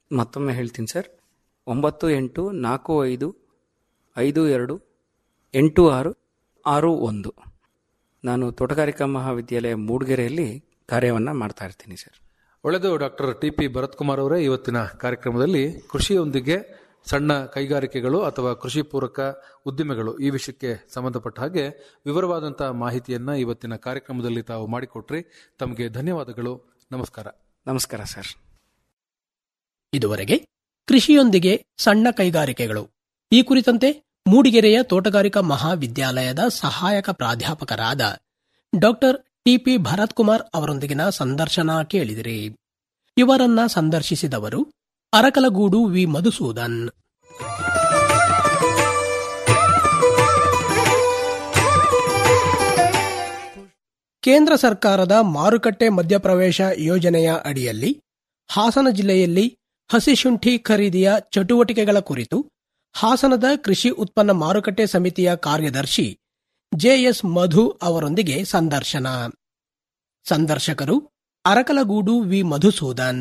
ಮತ್ತೊಮ್ಮೆ ಹೇಳ್ತೀನಿ ಸರ್ ಒಂಬತ್ತು ಎಂಟು ನಾಲ್ಕು ಐದು ಐದು ಎರಡು ಎಂಟು ಆರು ಆರು ಒಂದು ನಾನು ತೋಟಗಾರಿಕಾ ಮಹಾವಿದ್ಯಾಲಯ ಮೂಡಿಗೆರೆಯಲ್ಲಿ ಕಾರ್ಯವನ್ನು ಮಾಡ್ತಾ ಇರ್ತೀನಿ ಸರ್ ಒಳ್ಳೆಯದು doctor T P Bharat Kumar ಅವರೇ ಇವತ್ತಿನ ಕಾರ್ಯಕ್ರಮದಲ್ಲಿ ಕೃಷಿಯೊಂದಿಗೆ ಸಣ್ಣ ಕೈಗಾರಿಕೆಗಳು ಅಥವಾ ಕೃಷಿ ಪೂರಕ ಉದ್ದಿಮೆಗಳು ಈ ವಿಷಯಕ್ಕೆ ಸಂಬಂಧಪಟ್ಟ ಹಾಗೆ ವಿವರವಾದಂತಹ ಮಾಹಿತಿಯನ್ನ ಇವತ್ತಿನ ಕಾರ್ಯಕ್ರಮದಲ್ಲಿ ತಾವು ಮಾಡಿಕೊಟ್ರಿ ತಮಗೆ ಧನ್ಯವಾದಗಳು ನಮಸ್ಕಾರ ನಮಸ್ಕಾರ ಸರ್ ಇದುವರೆಗೆ ಕೃಷಿಯೊಂದಿಗೆ ಸಣ್ಣ ಕೈಗಾರಿಕೆಗಳು ಈ ಕುರಿತಂತೆ ಮೂಡಿಗೆರೆಯ ತೋಟಗಾರಿಕಾ ಮಹಾವಿದ್ಯಾಲಯದ ಸಹಾಯಕ ಪ್ರಾಧ್ಯಾಪಕರಾದ ಡಾಕ್ಟರ್ ಟಿಪಿ ಭರತ್ ಕುಮಾರ್ ಅವರೊಂದಿಗಿನ ಸಂದರ್ಶನ ಕೇಳಿದಿರಿ ಇವರನ್ನ ಸಂದರ್ಶಿಸಿದವರು ಅರಕಲಗೂಡು ವಿ ಮಧುಸೂದನ್ ಕೇಂದ್ರ ಸರ್ಕಾರದ ಮಾರುಕಟ್ಟೆ ಮಧ್ಯಪ್ರವೇಶ ಯೋಜನೆಯ ಅಡಿಯಲ್ಲಿ ಹಾಸನ ಜಿಲ್ಲೆಯಲ್ಲಿ ಹಸಿಶುಂಠಿ ಖರೀದಿಯ ಚಟುವಟಿಕೆಗಳ ಕುರಿತು ಹಾಸನದ ಕೃಷಿ ಉತ್ಪನ್ನ ಮಾರುಕಟ್ಟೆ ಸಮಿತಿಯ ಕಾರ್ಯದರ್ಶಿ ಜೆಎಸ್ ಮಧು ಅವರೊಂದಿಗೆ ಸಂದರ್ಶನ ಸಂದರ್ಶಕರು ಅರಕಲಗೂಡು ವಿ ಮಧುಸೂದನ್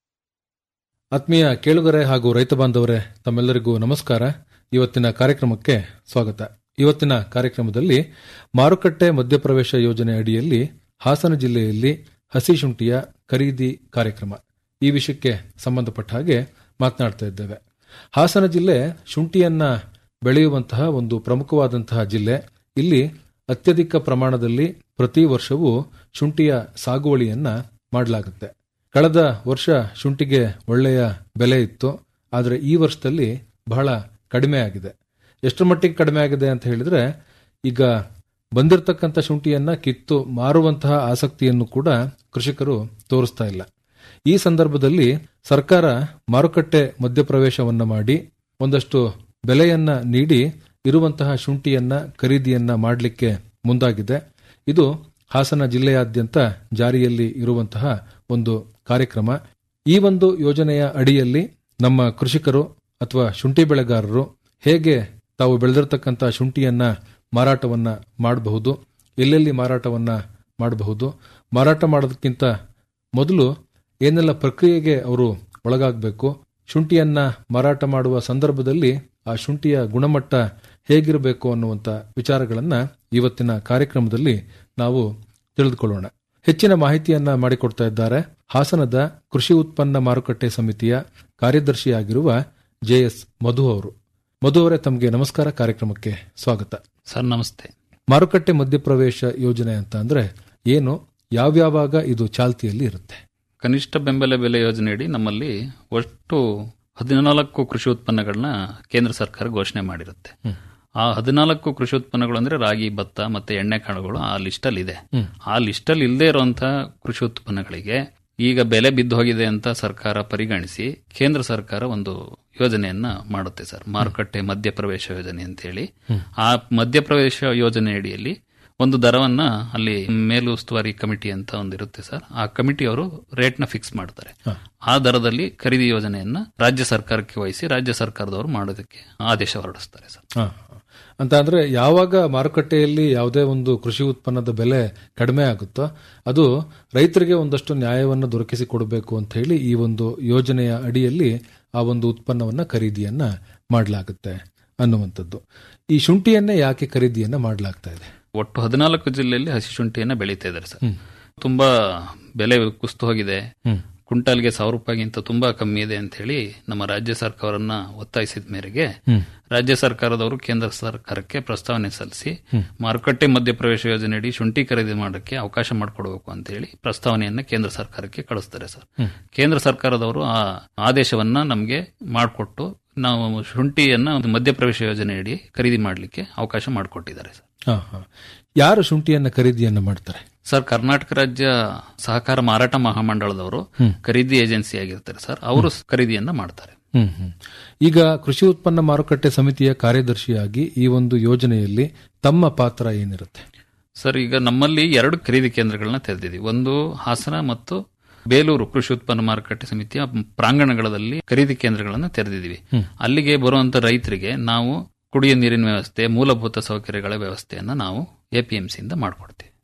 ಆತ್ಮೀಯ ಕೇಳುಗರೆ ಹಾಗೂ ರೈತ ಬಾಂಧವರೇ ತಮ್ಮೆಲ್ಲರಿಗೂ ನಮಸ್ಕಾರ ಇವತ್ತಿನ ಕಾರ್ಯಕ್ರಮಕ್ಕೆ ಸ್ವಾಗತ ಇವತ್ತಿನ ಕಾರ್ಯಕ್ರಮದಲ್ಲಿ ಮಾರುಕಟ್ಟೆ ಮಧ್ಯಪ್ರವೇಶ ಯೋಜನೆ ಅಡಿಯಲ್ಲಿ ಹಾಸನ ಜಿಲ್ಲೆಯಲ್ಲಿ ಹಸಿ ಶುಂಠಿಯ ಖರೀದಿ ಕಾರ್ಯಕ್ರಮ ಈ ವಿಷಯಕ್ಕೆ ಸಂಬಂಧಪಟ್ಟ ಹಾಗೆ ಮಾತನಾಡ್ತಾ ಇದ್ದೇವೆ ಹಾಸನ ಜಿಲ್ಲೆ ಶುಂಠಿಯನ್ನ ಬೆಳೆಯುವಂತಹ ಒಂದು ಪ್ರಮುಖವಾದಂತಹ ಜಿಲ್ಲೆ ಇಲ್ಲಿ ಅತ್ಯಧಿಕ ಪ್ರಮಾಣದಲ್ಲಿ ಪ್ರತಿ ವರ್ಷವೂ ಶುಂಠಿಯ ಸಾಗುವಳಿಯನ್ನ ಮಾಡಲಾಗುತ್ತೆ ಕಳೆದ ವರ್ಷ ಶುಂಠಿಗೆ ಒಳ್ಳೆಯ ಬೆಲೆ ಇತ್ತು ಆದರೆ ಈ ವರ್ಷದಲ್ಲಿ ಬಹಳ ಕಡಿಮೆ ಆಗಿದೆ ಎಷ್ಟರ ಮಟ್ಟಿಗೆ ಕಡಿಮೆ ಆಗಿದೆ ಅಂತ ಹೇಳಿದ್ರೆ ಈಗ ಬಂದಿರತಕ್ಕಂಥ ಶುಂಠಿಯನ್ನ ಕಿತ್ತು ಮಾರುವಂತಹ ಆಸಕ್ತಿಯನ್ನು ಕೂಡ ಕೃಷಿಕರು ತೋರಿಸ್ತಾ ಇಲ್ಲ ಈ ಸಂದರ್ಭದಲ್ಲಿ ಸರ್ಕಾರ ಮಾರುಕಟ್ಟೆ ಮಧ್ಯಪ್ರವೇಶವನ್ನ ಮಾಡಿ ಒಂದಷ್ಟು ಬೆಲೆಯನ್ನ ನೀಡಿ ಇರುವಂತಹ ಶುಂಠಿಯನ್ನ ಖರೀದಿಯನ್ನ ಮಾಡಲಿಕ್ಕೆ ಮುಂದಾಗಿದೆ ಇದು ಹಾಸನ ಜಿಲ್ಲೆಯಾದ್ಯಂತ ಜಾರಿಯಲ್ಲಿ ಇರುವಂತಹ ಒಂದು ಕಾರ್ಯಕ್ರಮ ಈ ಒಂದು ಯೋಜನೆಯ ಅಡಿಯಲ್ಲಿ ನಮ್ಮ ಕೃಷಿಕರು ಅಥವಾ ಶುಂಠಿ ಬೆಳೆಗಾರರು ಹೇಗೆ ತಾವು ಬೆಳೆದಿರ್ತಕ್ಕಂಥ ಶುಂಠಿಯನ್ನ ಮಾರಾಟವನ್ನ ಮಾಡಬಹುದು ಎಲ್ಲೆಲ್ಲಿ ಮಾರಾಟವನ್ನ ಮಾಡಬಹುದು ಮಾರಾಟ ಮಾಡೋದಕ್ಕಿಂತ ಮೊದಲು ಏನೆಲ್ಲ ಪ್ರಕ್ರಿಯೆಗೆ ಅವರು ಒಳಗಾಗಬೇಕು ಶುಂಠಿಯನ್ನ ಮಾರಾಟ ಮಾಡುವ ಸಂದರ್ಭದಲ್ಲಿ ಆ ಶುಂಠಿಯ ಗುಣಮಟ್ಟ ಹೇಗಿರಬೇಕು ಅನ್ನುವಂಥ ವಿಚಾರಗಳನ್ನ ಇವತ್ತಿನ ಕಾರ್ಯಕ್ರಮದಲ್ಲಿ ನಾವು ತಿಳಿದುಕೊಳ್ಳೋಣ ಹೆಚ್ಚಿನ ಮಾಹಿತಿಯನ್ನ ಮಾಡಿಕೊಡ್ತಾ ಇದ್ದಾರೆ ಹಾಸನದ ಕೃಷಿ ಉತ್ಪನ್ನ ಮಾರುಕಟ್ಟೆ ಸಮಿತಿಯ ಕಾರ್ಯದರ್ಶಿಯಾಗಿರುವ ಜೆಎಸ್ ಮಧು ಅವರು ಮಧು ಅವರೇ ತಮಗೆ ನಮಸ್ಕಾರ ಕಾರ್ಯಕ್ರಮಕ್ಕೆ ಸ್ವಾಗತ ಸರ್ ನಮಸ್ತೆ ಮಾರುಕಟ್ಟೆ ಮಧ್ಯಪ್ರವೇಶ ಯೋಜನೆ ಅಂತ ಅಂದ್ರೆ ಏನು ಯಾವ್ಯಾವಾಗ ಇದು ಚಾಲ್ತಿಯಲ್ಲಿ ಇರುತ್ತೆ ಕನಿಷ್ಠ ಬೆಂಬಲ ಬೆಲೆ ಯೋಜನೆಯಡಿ ನಮ್ಮಲ್ಲಿ ಒಟ್ಟು ಹದಿನಾಲ್ಕು ಕೃಷಿ ಉತ್ಪನ್ನಗಳನ್ನ ಕೇಂದ್ರ ಸರ್ಕಾರ ಘೋಷಣೆ ಮಾಡಿರುತ್ತೆ ಆ ಹದಿನಾಲ್ಕು ಕೃಷಿ ಉತ್ಪನ್ನಗಳು ಅಂದ್ರೆ ರಾಗಿ ಭತ್ತ ಮತ್ತೆ ಎಣ್ಣೆ ಕಾಳುಗಳು ಆ ಲಿಸ್ಟಲ್ಲಿ ಇದೆ ಆ ಲಿಸ್ಟಲ್ಲಿ ಇಲ್ಲದೆ ಇರುವಂತಹ ಕೃಷಿ ಉತ್ಪನ್ನಗಳಿಗೆ ಈಗ ಬೆಲೆ ಬಿದ್ದು ಹೋಗಿದೆ ಅಂತ ಸರ್ಕಾರ ಪರಿಗಣಿಸಿ ಕೇಂದ್ರ ಸರ್ಕಾರ ಒಂದು ಯೋಜನೆಯನ್ನ ಮಾಡುತ್ತೆ ಸರ್ ಮಾರುಕಟ್ಟೆ ಮಧ್ಯಪ್ರವೇಶ ಯೋಜನೆ ಅಂತ ಹೇಳಿ ಆ ಮಧ್ಯಪ್ರವೇಶ ಯೋಜನೆ ಅಡಿಯಲ್ಲಿ ಒಂದು ದರವನ್ನ ಅಲ್ಲಿ ಮೇಲುಸ್ತುವಾರಿ ಕಮಿಟಿ ಅಂತ ಒಂದು ಇರುತ್ತೆ ಸರ್ ಆ ಕಮಿಟಿಯವರು ರೇಟ್ ನ ಫಿಕ್ಸ್ ಮಾಡ್ತಾರೆ ಆ ದರದಲ್ಲಿ ಖರೀದಿ ಯೋಜನೆಯನ್ನ ರಾಜ್ಯ ಸರ್ಕಾರಕ್ಕೆ ವಹಿಸಿ ರಾಜ್ಯ ಸರ್ಕಾರದವರು ಮಾಡೋದಕ್ಕೆ ಆದೇಶ ಹೊರಡಿಸ್ತಾರೆ ಸರ್ ಹ, ಹ. ಅಂತ ಅಂದ್ರೆ ಯಾವಾಗ ಮಾರುಕಟ್ಟೆಯಲ್ಲಿ ಯಾವುದೇ ಒಂದು ಕೃಷಿ ಉತ್ಪನ್ನದ ಬೆಲೆ ಕಡಿಮೆ ಆಗುತ್ತೋ ಅದು ರೈತರಿಗೆ ಒಂದಷ್ಟು ನ್ಯಾಯವನ್ನು ದೊರಕಿಸಿ ಕೊಡಬೇಕು ಅಂತ ಹೇಳಿ ಈ ಒಂದು ಯೋಜನೆಯ ಅಡಿಯಲ್ಲಿ ಆ ಒಂದು ಉತ್ಪನ್ನವನ್ನ ಖರೀದಿಯನ್ನ ಮಾಡಲಾಗುತ್ತೆ ಅನ್ನುವಂಥದ್ದು ಈ ಶುಂಠಿಯನ್ನೇ ಯಾಕೆ ಖರೀದಿಯನ್ನ ಮಾಡಲಾಗ್ತಾ ಇದೆ ಒಟ್ಟು ಹದಿನಾಲ್ಕು ಜಿಲ್ಲೆಯಲ್ಲಿ ಹಸಿ ಶುಂಠಿಯನ್ನ ಬೆಳೀತಾ ಇದ್ದಾರೆ ಸರ್ ತುಂಬಾ ಬೆಲೆ ಕುಸ್ತು ಹೋಗಿದೆ ಕ್ವಿಂಟಾಲ್ಗೆ ಸಾವಿರ ರೂಪಾಯಿಗಿಂತ ತುಂಬಾ ಕಮ್ಮಿ ಇದೆ ಅಂತ ಹೇಳಿ ನಮ್ಮ ರಾಜ್ಯ ಸರ್ಕಾರವನ್ನ ಒತ್ತಾಯಿಸಿದ ಮೇರೆಗೆ ರಾಜ್ಯ ಸರ್ಕಾರದವರು ಕೇಂದ್ರ ಸರ್ಕಾರಕ್ಕೆ ಪ್ರಸ್ತಾವನೆ ಸಲ್ಲಿಸಿ ಮಾರುಕಟ್ಟೆ ಮಧ್ಯಪ್ರವೇಶ ಯೋಜನೆಯಡಿ ಶುಂಠಿ ಖರೀದಿ ಮಾಡೋಕ್ಕೆ ಅವಕಾಶ ಮಾಡಿಕೊಡ್ಬೇಕು ಅಂತ ಹೇಳಿ ಪ್ರಸ್ತಾವನೆಯನ್ನ ಕೇಂದ್ರ ಸರ್ಕಾರಕ್ಕೆ ಕಳಿಸ್ತಾರೆ ಸರ್ ಕೇಂದ್ರ ಸರ್ಕಾರದವರು ಆ ಆದೇಶವನ್ನ ನಮಗೆ ಮಾಡಿಕೊಟ್ಟು ನಾವು ಶುಂಠಿಯನ್ನ ಒಂದು ಮಧ್ಯಪ್ರವೇಶ ಯೋಜನೆಯಡಿ ಖರೀದಿ ಮಾಡಲಿಕ್ಕೆ ಅವಕಾಶ ಮಾಡಿಕೊಟ್ಟಿದ್ದಾರೆ ಸರ್ ಹ, ಹ. ಯಾರು ಶುಂಠಿಯನ್ನ ಖರೀದಿಯನ್ನ ಮಾಡ್ತಾರೆ ಸರ್ ಕರ್ನಾಟಕ ರಾಜ್ಯ ಸಹಕಾರ ಮಾರಾಟ ಮಹಾಮಂಡಳದವರು ಖರೀದಿ ಏಜೆನ್ಸಿ ಆಗಿರ್ತಾರೆ ಸರ್ ಅವರು ಖರೀದಿಯನ್ನ ಮಾಡ್ತಾರೆ ಹ್ಮ್ ಹ್ಮ್. ಈಗ ಕೃಷಿ ಉತ್ಪನ್ನ ಮಾರುಕಟ್ಟೆ ಸಮಿತಿಯ ಕಾರ್ಯದರ್ಶಿಯಾಗಿ ಈ ಒಂದು ಯೋಜನೆಯಲ್ಲಿ ತಮ್ಮ ಪಾತ್ರ ಏನಿರುತ್ತೆ ಸರ್ ಈಗ ನಮ್ಮಲ್ಲಿ ಎರಡು ಖರೀದಿ ಕೇಂದ್ರಗಳನ್ನ ತೆರೆದಿದ್ದೀವಿ ಒಂದು ಹಾಸನ ಮತ್ತು ಬೇಲೂರು ಕೃಷಿ ಉತ್ಪನ್ನ ಮಾರುಕಟ್ಟೆ ಸಮಿತಿಯ ಪ್ರಾಂಗಣಗಳಲ್ಲಿ ಖರೀದಿ ಕೇಂದ್ರಗಳನ್ನು ತೆರೆದಿದ್ದೀವಿ ಅಲ್ಲಿಗೆ ಬರುವಂತ ರೈತರಿಗೆ ನಾವು ಕುಡಿಯ ನೀರಿನ ವ್ಯವಸ್ಥೆ ಮೂಲಭೂತ ಸೌಕರ್ಯಗಳ ವ್ಯವಸ್ಥೆಯನ್ನ ನಾವು ಎಪಿಎಂಸಿಯಿಂದ ಮಾಡಿಕೊಡ್ತೀವಿ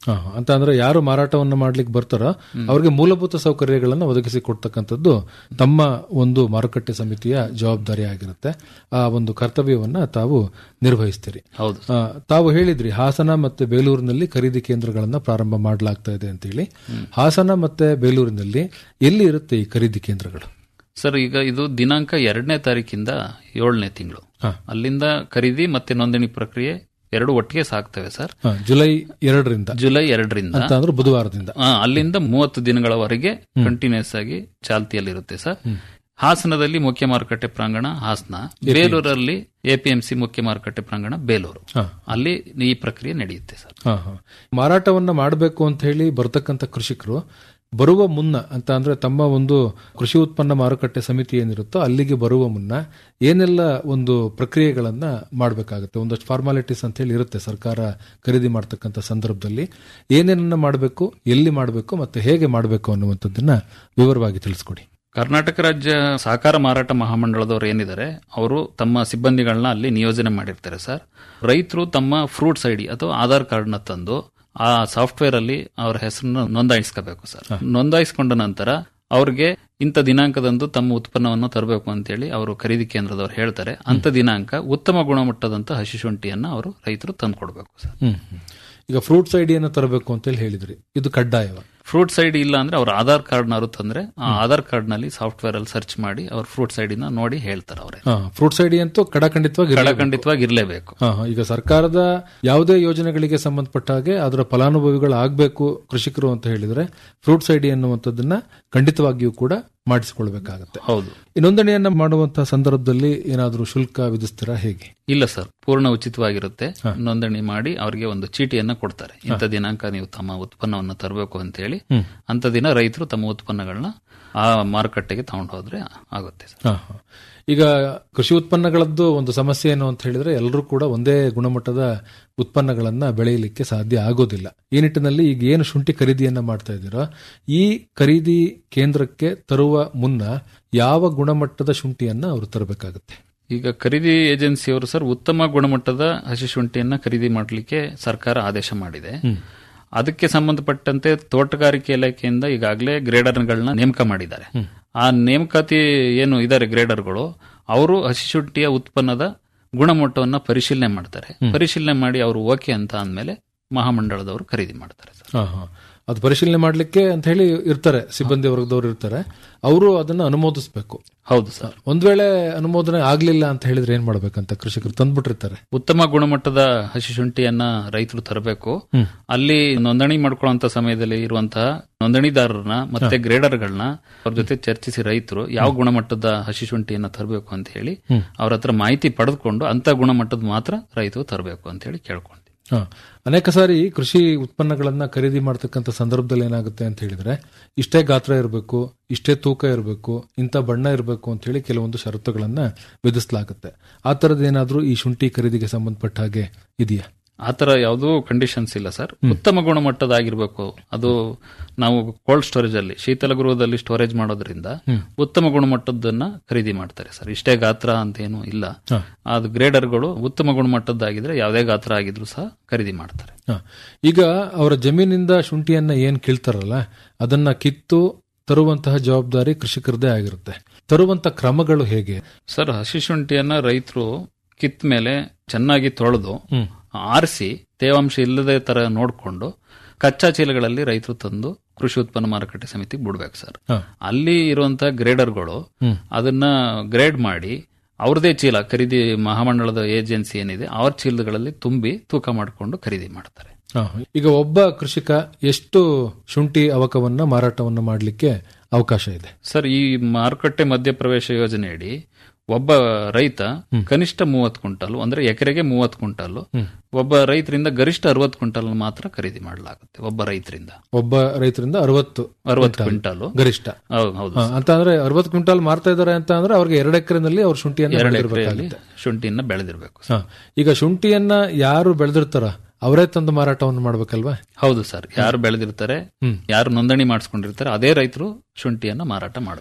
ಹಾ, ಅಂತ ಅಂದ್ರೆ ಯಾರು ಮಾರಾಟವನ್ನು ಮಾಡ್ಲಿಕ್ಕೆ ಬರ್ತಾರೋ ಅವ್ರಿಗೆ ಮೂಲಭೂತ ಸೌಕರ್ಯಗಳನ್ನು ಒದಗಿಸಿ ಕೊಡ್ತಕ್ಕಂಥದ್ದು ತಮ್ಮ ಒಂದು ಮಾರುಕಟ್ಟೆ ಸಮಿತಿಯ ಜವಾಬ್ದಾರಿ ಆಗಿರುತ್ತೆ ಆ ಒಂದು ಕರ್ತವ್ಯವನ್ನ ತಾವು ನಿರ್ವಹಿಸ್ತೀರಿ ಹೌದು ಆ, ತಾವು ಹೇಳಿದ್ರಿ ಹಾಸನ ಮತ್ತೆ ಬೇಲೂರಿನಲ್ಲಿ ಖರೀದಿ ಕೇಂದ್ರಗಳನ್ನ ಪ್ರಾರಂಭ ಮಾಡಲಾಗ್ತಾ ಇದೆ ಅಂತ ಹೇಳಿ ಹಾಸನ ಮತ್ತೆ ಬೇಲೂರಿನಲ್ಲಿ ಎಲ್ಲಿ ಇರುತ್ತೆ ಈ ಖರೀದಿ ಕೇಂದ್ರಗಳು ಸರ್ ಈಗ ಇದು ದಿನಾಂಕ ಎರಡನೇ ತಾರೀಕಿಂದ ಏಳನೇ ತಿಂಗಳು ಹಾ. ಅಲ್ಲಿಂದ ಖರೀದಿ ಮತ್ತೆ ನೋಂದಣಿ ಪ್ರಕ್ರಿಯೆ ಎರಡು ಒಟ್ಟಿಗೆ ಸಾಕ್ತವೆ ಸರ್ ಹಾ, ಜುಲೈ ಎರಡರಿಂದ ಜುಲೈ ಎರಡರಿಂದ ಅಂತ ಅಂದ್ರೆ ಬುಧವಾರದಿಂದ ಆ, ಅಲ್ಲಿಂದ ಮೂವತ್ತು ದಿನಗಳವರೆಗೆ ಕಂಟಿನ್ಯೂಸ್ ಆಗಿ ಚಾಲ್ತಿಯಲ್ಲಿರುತ್ತೆ ಸರ್ ಹಾಸನದಲ್ಲಿ ಮುಖ್ಯ ಮಾರುಕಟ್ಟೆ ಪ್ರಾಂಗಣ ಹಾಸನ ಬೇಲೂರಲ್ಲಿ ಎಪಿಎಂಸಿ ಮುಖ್ಯ ಮಾರುಕಟ್ಟೆ ಪ್ರಾಂಗಣ ಬೇಲೂರು ಹಾ. ಅಲ್ಲಿ ಈ ಪ್ರಕ್ರಿಯೆ ನಡೆಯುತ್ತೆ ಸರ್ ಹಾ, ಹಾ. ಮಾರಾಟವನ್ನ ಮಾಡಬೇಕು ಅಂತ ಹೇಳಿ ಬರ್ತಕ್ಕಂಥ ಕೃಷಿಕರು ಬರುವ ಮುನ್ನ ಅಂತ ಅಂದ್ರೆ ತಮ್ಮ ಒಂದು ಕೃಷಿ ಉತ್ಪನ್ನ ಮಾರುಕಟ್ಟೆ ಸಮಿತಿ ಏನಿರುತ್ತೋ ಅಲ್ಲಿಗೆ ಬರುವ ಮುನ್ನ ಏನೆಲ್ಲ ಒಂದು ಪ್ರಕ್ರಿಯೆಗಳನ್ನ ಮಾಡಬೇಕಾಗುತ್ತೆ ಒಂದಷ್ಟು ಫಾರ್ಮಾಲಿಟೀಸ್ ಅಂತ ಹೇಳಿ ಇರುತ್ತೆ ಸರ್ಕಾರ ಖರೀದಿ ಮಾಡ್ತಕ್ಕಂಥ ಸಂದರ್ಭದಲ್ಲಿ ಏನೇನನ್ನ ಮಾಡಬೇಕು ಎಲ್ಲಿ ಮಾಡಬೇಕು ಮತ್ತೆ ಹೇಗೆ ಮಾಡಬೇಕು ಅನ್ನುವಂಥದ್ದನ್ನ ವಿವರವಾಗಿ ತಿಳಿಸ್ಕೊಡಿ ಕರ್ನಾಟಕ ರಾಜ್ಯ ಸಹಕಾರ ಮಾರಾಟ ಮಹಾಮಂಡಳದವರು ಏನಿದ್ದಾರೆ ಅವರು ತಮ್ಮ ಸಿಬ್ಬಂದಿಗಳನ್ನ ಅಲ್ಲಿ ನಿಯೋಜನೆ ಮಾಡಿರ್ತಾರೆ ಸರ್ ರೈತರು ತಮ್ಮ ಫ್ರೂಟ್ಸ್ ಐಡಿ ಅಥವಾ ಆಧಾರ್ ಕಾರ್ಡ್ನ ತಂದು ಆ ಸಾಫ್ಟ್ವೇರ್ ಅಲ್ಲಿ ಅವರ ಹೆಸರನ್ನು ನೋಂದಾಯಿಸ್ಕೋಬೇಕು ಸರ್ ನೋಂದಾಯಿಸಿಕೊಂಡ ನಂತರ ಅವ್ರಿಗೆ ಇಂಥ ದಿನಾಂಕದಂದು ತಮ್ಮ ಉತ್ಪನ್ನವನ್ನು ತರಬೇಕು ಅಂತೇಳಿ ಅವರು ಖರೀದಿ ಕೇಂದ್ರದವ್ರು ಹೇಳ್ತಾರೆ ಅಂತ ದಿನಾಂಕ ಉತ್ತಮ ಗುಣಮಟ್ಟದಂತ ಹಸಿ ಶುಂಠಿಯನ್ನ ಅವರು ರೈತರು ತಂದು ಕೊಡಬೇಕು ಸರ್ ಹ್ಮ್ ಹ್ಮ್. ಈಗ ಫ್ರೂಟ್ಸ್ ಐಡಿಯನ್ನು ತರಬೇಕು ಅಂತ ಹೇಳಿ ಹೇಳಿದ್ರಿ ಇದು ಕಡ್ಡಾಯವ ಫ್ರೂಟ್ಸ್ ಐಡಿ ಇಲ್ಲ ಅಂದ್ರೆ ಅವ್ರ ಆಧಾರ್ ಕಾರ್ಡ್ನಾರು ತಂದ್ರೆ ಆ ಆಧಾರ್ ಕಾರ್ಡ್ ನಲ್ಲಿ ಸಾಫ್ಟ್ವೇರ್ ಅಲ್ಲಿ ಸರ್ಚ್ ಮಾಡಿ ಅವ್ರ ಫ್ರೂಟ್ಸ್ ಐಡಿನ ನೋಡಿ ಹೇಳ್ತಾರೆ ಅವರೇ ಫ್ರೂಟ್ಸ್ ಐಡಿ ಅಂತೂ ಕಡಖಂಡಿತವಾಗಿ ಇರ್ಲೇಬೇಕು. ಖಂಡಿತವಾಗಿ ಇರಲೇಬೇಕು ಹಾ, ಹಾ. ಈಗ ಸರ್ಕಾರದ ಯಾವುದೇ ಯೋಜನೆಗಳಿಗೆ ಸಂಬಂಧಪಟ್ಟ ಹಾಗೆ ಅದರ ಫಲಾನುಭವಿಗಳು ಆಗ್ಬೇಕು ಕೃಷಿಕರು ಅಂತ ಹೇಳಿದ್ರೆ ಫ್ರೂಟ್ಸ್ ಐಡಿ ಅನ್ನುವಂಥದ್ದನ್ನ ಖಂಡಿತವಾಗಿಯೂ ಕೂಡ ಮಾಡಿಸಿಕೊಳ್ಬೇಕಾಗತ್ತೆ ಹೌದು ಈ ನೋಂದಣಿಯನ್ನ ಮಾಡುವಂತಹ ಸಂದರ್ಭದಲ್ಲಿ ಏನಾದರೂ ಶುಲ್ಕ ವಿಧಿಸ್ತೀರಾ ಹೇಗೆ ಇಲ್ಲ ಸರ್ ಪೂರ್ಣ ಉಚಿತವಾಗಿರುತ್ತೆ ನೋಂದಣಿ ಮಾಡಿ ಅವರಿಗೆ ಒಂದು ಚೀಟಿಯನ್ನ ಕೊಡ್ತಾರೆ ಇಂಥ ದಿನಾಂಕ ನೀವು ತಮ್ಮ ಉತ್ಪನ್ನವನ್ನು ತರಬೇಕು ಅಂತ ಹೇಳಿ ಅಂತ ದಿನ ರೈತರು ತಮ್ಮ ಉತ್ಪನ್ನಗಳನ್ನ ಆ ಮಾರುಕಟ್ಟೆಗೆ ತಗೊಂಡು ಹೋದ್ರೆ ಆಗುತ್ತೆ ಸರ್ ಹಾ, ಹಾ. ಈಗ ಕೃಷಿ ಉತ್ಪನ್ನಗಳದ್ದು ಒಂದು ಸಮಸ್ಯೆ ಏನು ಅಂತ ಹೇಳಿದ್ರೆ ಎಲ್ಲರೂ ಕೂಡ ಒಂದೇ ಗುಣಮಟ್ಟದ ಉತ್ಪನ್ನಗಳನ್ನ ಬೆಳೆಯಲಿಕ್ಕೆ ಸಾಧ್ಯ ಆಗೋದಿಲ್ಲ ಈ ನಿಟ್ಟಿನಲ್ಲಿ ಈಗ ಏನು ಶುಂಠಿ ಖರೀದಿಯನ್ನ ಮಾಡ್ತಾ ಇದ್ದೀರೋ ಈ ಖರೀದಿ ಕೇಂದ್ರಕ್ಕೆ ತರುವ ಮುನ್ನ ಯಾವ ಗುಣಮಟ್ಟದ ಶುಂಠಿಯನ್ನ ಅವರು ತರಬೇಕಾಗುತ್ತೆ ಈಗ ಖರೀದಿ ಏಜೆನ್ಸಿಯವರು ಸರ್ ಉತ್ತಮ ಗುಣಮಟ್ಟದ ಹಸಿ ಶುಂಠಿಯನ್ನ ಖರೀದಿ ಮಾಡಲಿಕ್ಕೆ ಸರ್ಕಾರ ಆದೇಶ ಮಾಡಿದೆ ಅದಕ್ಕೆ ಸಂಬಂಧಪಟ್ಟಂತೆ ತೋಟಗಾರಿಕೆ ಇಲಾಖೆಯಿಂದ ಈಗಾಗಲೇ ಗ್ರೇಡರ್ಗಳನ್ನ ನೇಮಕ ಮಾಡಿದ್ದಾರೆ ಆ ನೇಮಕಾತಿ ಏನು ಇದ್ದಾರೆ ಗ್ರೇಡರ್ಗಳು ಅವರು ಹಸಿ ಶುಂಠಿಯ ಉತ್ಪನ್ನದ ಗುಣಮಟ್ಟವನ್ನ ಪರಿಶೀಲನೆ ಮಾಡ್ತಾರೆ ಪರಿಶೀಲನೆ ಮಾಡಿ ಅವರು ಓಕೆ ಅಂತ ಅಂದ್ಮೇಲೆ ಮಹಾಮಂಡಳದವರು ಖರೀದಿ ಮಾಡ್ತಾರೆ ಸರ್ ಹಾ, ಹಾ. ಅದು ಪರಿಶೀಲನೆ ಮಾಡ್ಲಿಕ್ಕೆ ಅಂತ ಹೇಳಿ ಇರ್ತಾರೆ ಸಿಬ್ಬಂದಿ ವರ್ಗದವರು ಇರ್ತಾರೆ ಅವರು ಅದನ್ನ ಅನುಮೋದಿಸಬೇಕು ಹೌದು ಸರ್ ಒಂದ್ ವೇಳೆ ಅನುಮೋದನೆ ಆಗ್ಲಿಲ್ಲ ಅಂತ ಹೇಳಿದ್ರೆ ಏನ್ ಮಾಡ್ಬೇಕಂತ ಕೃಷಿಕರು ತಂದ್ಬಿಟ್ಟಿರ್ತಾರೆ ಉತ್ತಮ ಗುಣಮಟ್ಟದ ಹಸಿ ಶುಂಠಿಯನ್ನ ರೈತರು ತರಬೇಕು ಅಲ್ಲಿ ನೋಂದಣಿ ಮಾಡ್ಕೊಳ್ಳುವಂತ ಸಮಯದಲ್ಲಿ ಇರುವಂತಹ ನೋಂದಣಿದಾರರನ್ನ ಮತ್ತೆ ಗ್ರೇಡರ್ಗಳನ್ನ ಅವ್ರ ಜೊತೆ ಚರ್ಚಿಸಿ ರೈತರು ಯಾವ ಗುಣಮಟ್ಟದ ಹಸಿ ಶುಂಠಿಯನ್ನ ತರಬೇಕು ಅಂತ ಹೇಳಿ ಅವ್ರ ಹತ್ರ ಮಾಹಿತಿ ಪಡೆದುಕೊಂಡು ಅಂತ ಗುಣಮಟ್ಟದ ಮಾತ್ರ ರೈತರು ತರಬೇಕು ಅಂತ ಹೇಳಿ ಕೇಳ್ಕೊಂತೀವಿ ಹಾ. ಅನೇಕ ಸಾರಿ ಕೃಷಿ ಉತ್ಪನ್ನಗಳನ್ನ ಖರೀದಿ ಮಾಡ್ತಕ್ಕಂಥ ಸಂದರ್ಭದಲ್ಲಿ ಏನಾಗುತ್ತೆ ಅಂತ ಹೇಳಿದ್ರೆ ಇಷ್ಟೇ ಗಾತ್ರ ಇರಬೇಕು ಇಷ್ಟೇ ತೂಕ ಇರಬೇಕು ಇಂಥ ಬಣ್ಣ ಇರಬೇಕು ಅಂತ ಹೇಳಿ ಕೆಲವೊಂದು ಷರತ್ತುಗಳನ್ನ ವಿಧಿಸಲಾಗುತ್ತೆ ಆ ತರದ ಏನಾದ್ರೂ ಈ ಶುಂಠಿ ಖರೀದಿಗೆ ಸಂಬಂಧಪಟ್ಟ ಹಾಗೆ ಇದೆಯಾ ಆತರ ಯಾವುದೂ ಕಂಡೀಷನ್ಸ್ ಇಲ್ಲ ಸರ್ ಉತ್ತಮ ಗುಣಮಟ್ಟದಾಗಿರ್ಬೇಕು ಅದು ನಾವು ಕೋಲ್ಡ್ ಸ್ಟೋರೇಜ್ ಅಲ್ಲಿ ಶೀತಲ ಗೃಹದಲ್ಲಿ ಸ್ಟೋರೇಜ್ ಮಾಡೋದ್ರಿಂದ ಉತ್ತಮ ಗುಣಮಟ್ಟದನ್ನ ಖರೀದಿ ಮಾಡ್ತಾರೆ ಸರ್ ಇಷ್ಟೇ ಗಾತ್ರ ಅಂತ ಏನು ಇಲ್ಲ ಅದು ಗ್ರೇಡರ್ಗಳು ಉತ್ತಮ ಗುಣಮಟ್ಟದ್ದಾಗಿದ್ರೆ ಯಾವುದೇ ಗಾತ್ರ ಆಗಿದ್ರು ಸಹ ಖರೀದಿ ಮಾಡ್ತಾರೆ ಹಾ. ಈಗ ಅವರ ಜಮೀನಿಂದ ಶುಂಠಿಯನ್ನ ಏನ್ ಕೀಳ್ತಾರಲ್ಲ ಅದನ್ನ ಕಿತ್ತು ತರುವಂತಹ ಜವಾಬ್ದಾರಿ ಕೃಷಿಕರದೇ ಆಗಿರುತ್ತೆ ತರುವಂತ ಕ್ರಮಗಳು ಹೇಗೆ ಸರ್ ಹಸಿ ಶುಂಠಿಯನ್ನ ರೈತರು ಕಿತ್ ಮೇಲೆ ಚೆನ್ನಾಗಿ ತೊಳೆದು ಆರಿಸಿ ತೇವಾಂಶ ಇಲ್ಲದೆ ತರ ನೋಡ್ಕೊಂಡು ಕಚ್ಚಾ ಚೀಲಗಳಲ್ಲಿ ರೈತರು ತಂದು ಕೃಷಿ ಉತ್ಪನ್ನ ಮಾರುಕಟ್ಟೆ ಸಮಿತಿಗೆ ಬಿಡ್ಬೇಕು ಸರ್ ಹಾ. ಅಲ್ಲಿ ಇರುವಂತಹ ಗ್ರೇಡರ್ಗಳು ಅದನ್ನ ಗ್ರೇಡ್ ಮಾಡಿ ಅವ್ರದೇ ಚೀಲ ಖರೀದಿ ಮಹಾಮಂಡಳದ ಏಜೆನ್ಸಿ ಏನಿದೆ ಅವ್ರ ಚೀಲಗಳಲ್ಲಿ ತುಂಬಿ ತೂಕ ಮಾಡಿಕೊಂಡು ಖರೀದಿ ಮಾಡ್ತಾರೆ ಹಾ. ಈಗ ಒಬ್ಬ ಕೃಷಿಕ ಎಷ್ಟು ಶುಂಠಿ ಅವಕವನ್ನ ಮಾರಾಟವನ್ನ ಮಾಡಲಿಕ್ಕೆ ಅವಕಾಶ ಇದೆ ಸರ್ ಈ ಮಾರುಕಟ್ಟೆ ಮಧ್ಯಪ್ರವೇಶ ಯೋಜನೆಯಡಿ ಒಬ್ಬ ರೈತ ಕನಿಷ್ಠ ಮೂವತ್ತು ಕ್ವಿಂಟಲ್ ಅಂದ್ರೆ ಎಕರೆಗೆ ಮೂವತ್ತು ಕ್ವಿಂಟಲ್ ಒಬ್ಬ ರೈತರಿಂದ ಗರಿಷ್ಠ ಅರವತ್ತು ಕ್ವಿಂಟಲ್ ಮಾತ್ರ ಖರೀದಿ ಮಾಡಲಾಗುತ್ತೆ ಒಬ್ಬ ರೈತರಿಂದ ಒಬ್ಬ ರೈತರಿಂದ ಅರವತ್ತು ಅರವತ್ತು ಕ್ವಿಂಟಲ್ ಗರಿಷ್ಠ ಹೌದು ಹೌದು ಹಾ, ಅಂತ ಅಂದ್ರೆ ಅರವತ್ತು ಕ್ವಿಂಟಾಲ್ ಮಾರ್ತಾ ಇದಾರೆ ಅಂತ ಅಂದ್ರೆ ಅವ್ರಿಗೆ ಎರಡು ಎಕರೆನಲ್ಲಿ ಅವ್ರ ಶುಂಠಿಯನ್ನ ಎರಡು ಬೆಳೆದಿರ್ಬೇಕಾಗುತ್ತೆ. ಎಕರೆಯಲ್ಲಿ ಶುಂಠಿಯನ್ನ ಬೆಳೆದಿರಬೇಕು ಹಾ. ಈಗ ಶುಂಠಿಯನ್ನ ಯಾರು ಬೆಳೆದಿರ್ತಾರ ಅವರೇ ತಂದು ಮಾರಾಟವನ್ನು ಮಾಡ್ಬೇಕಲ್ವಾ ಹೌದು ಸರ್ ಯಾರು ಬೆಳೆದಿರ್ತಾರೆ ಯಾರು ನೋಂದಣಿ ಮಾಡಿಸ್ಕೊಂಡಿರ್ತಾರೆ ಅದೇ ರೈತರು ಶುಂಠಿಯನ್ನ ಮಾರಾಟ ಮಾಡಬೇಕು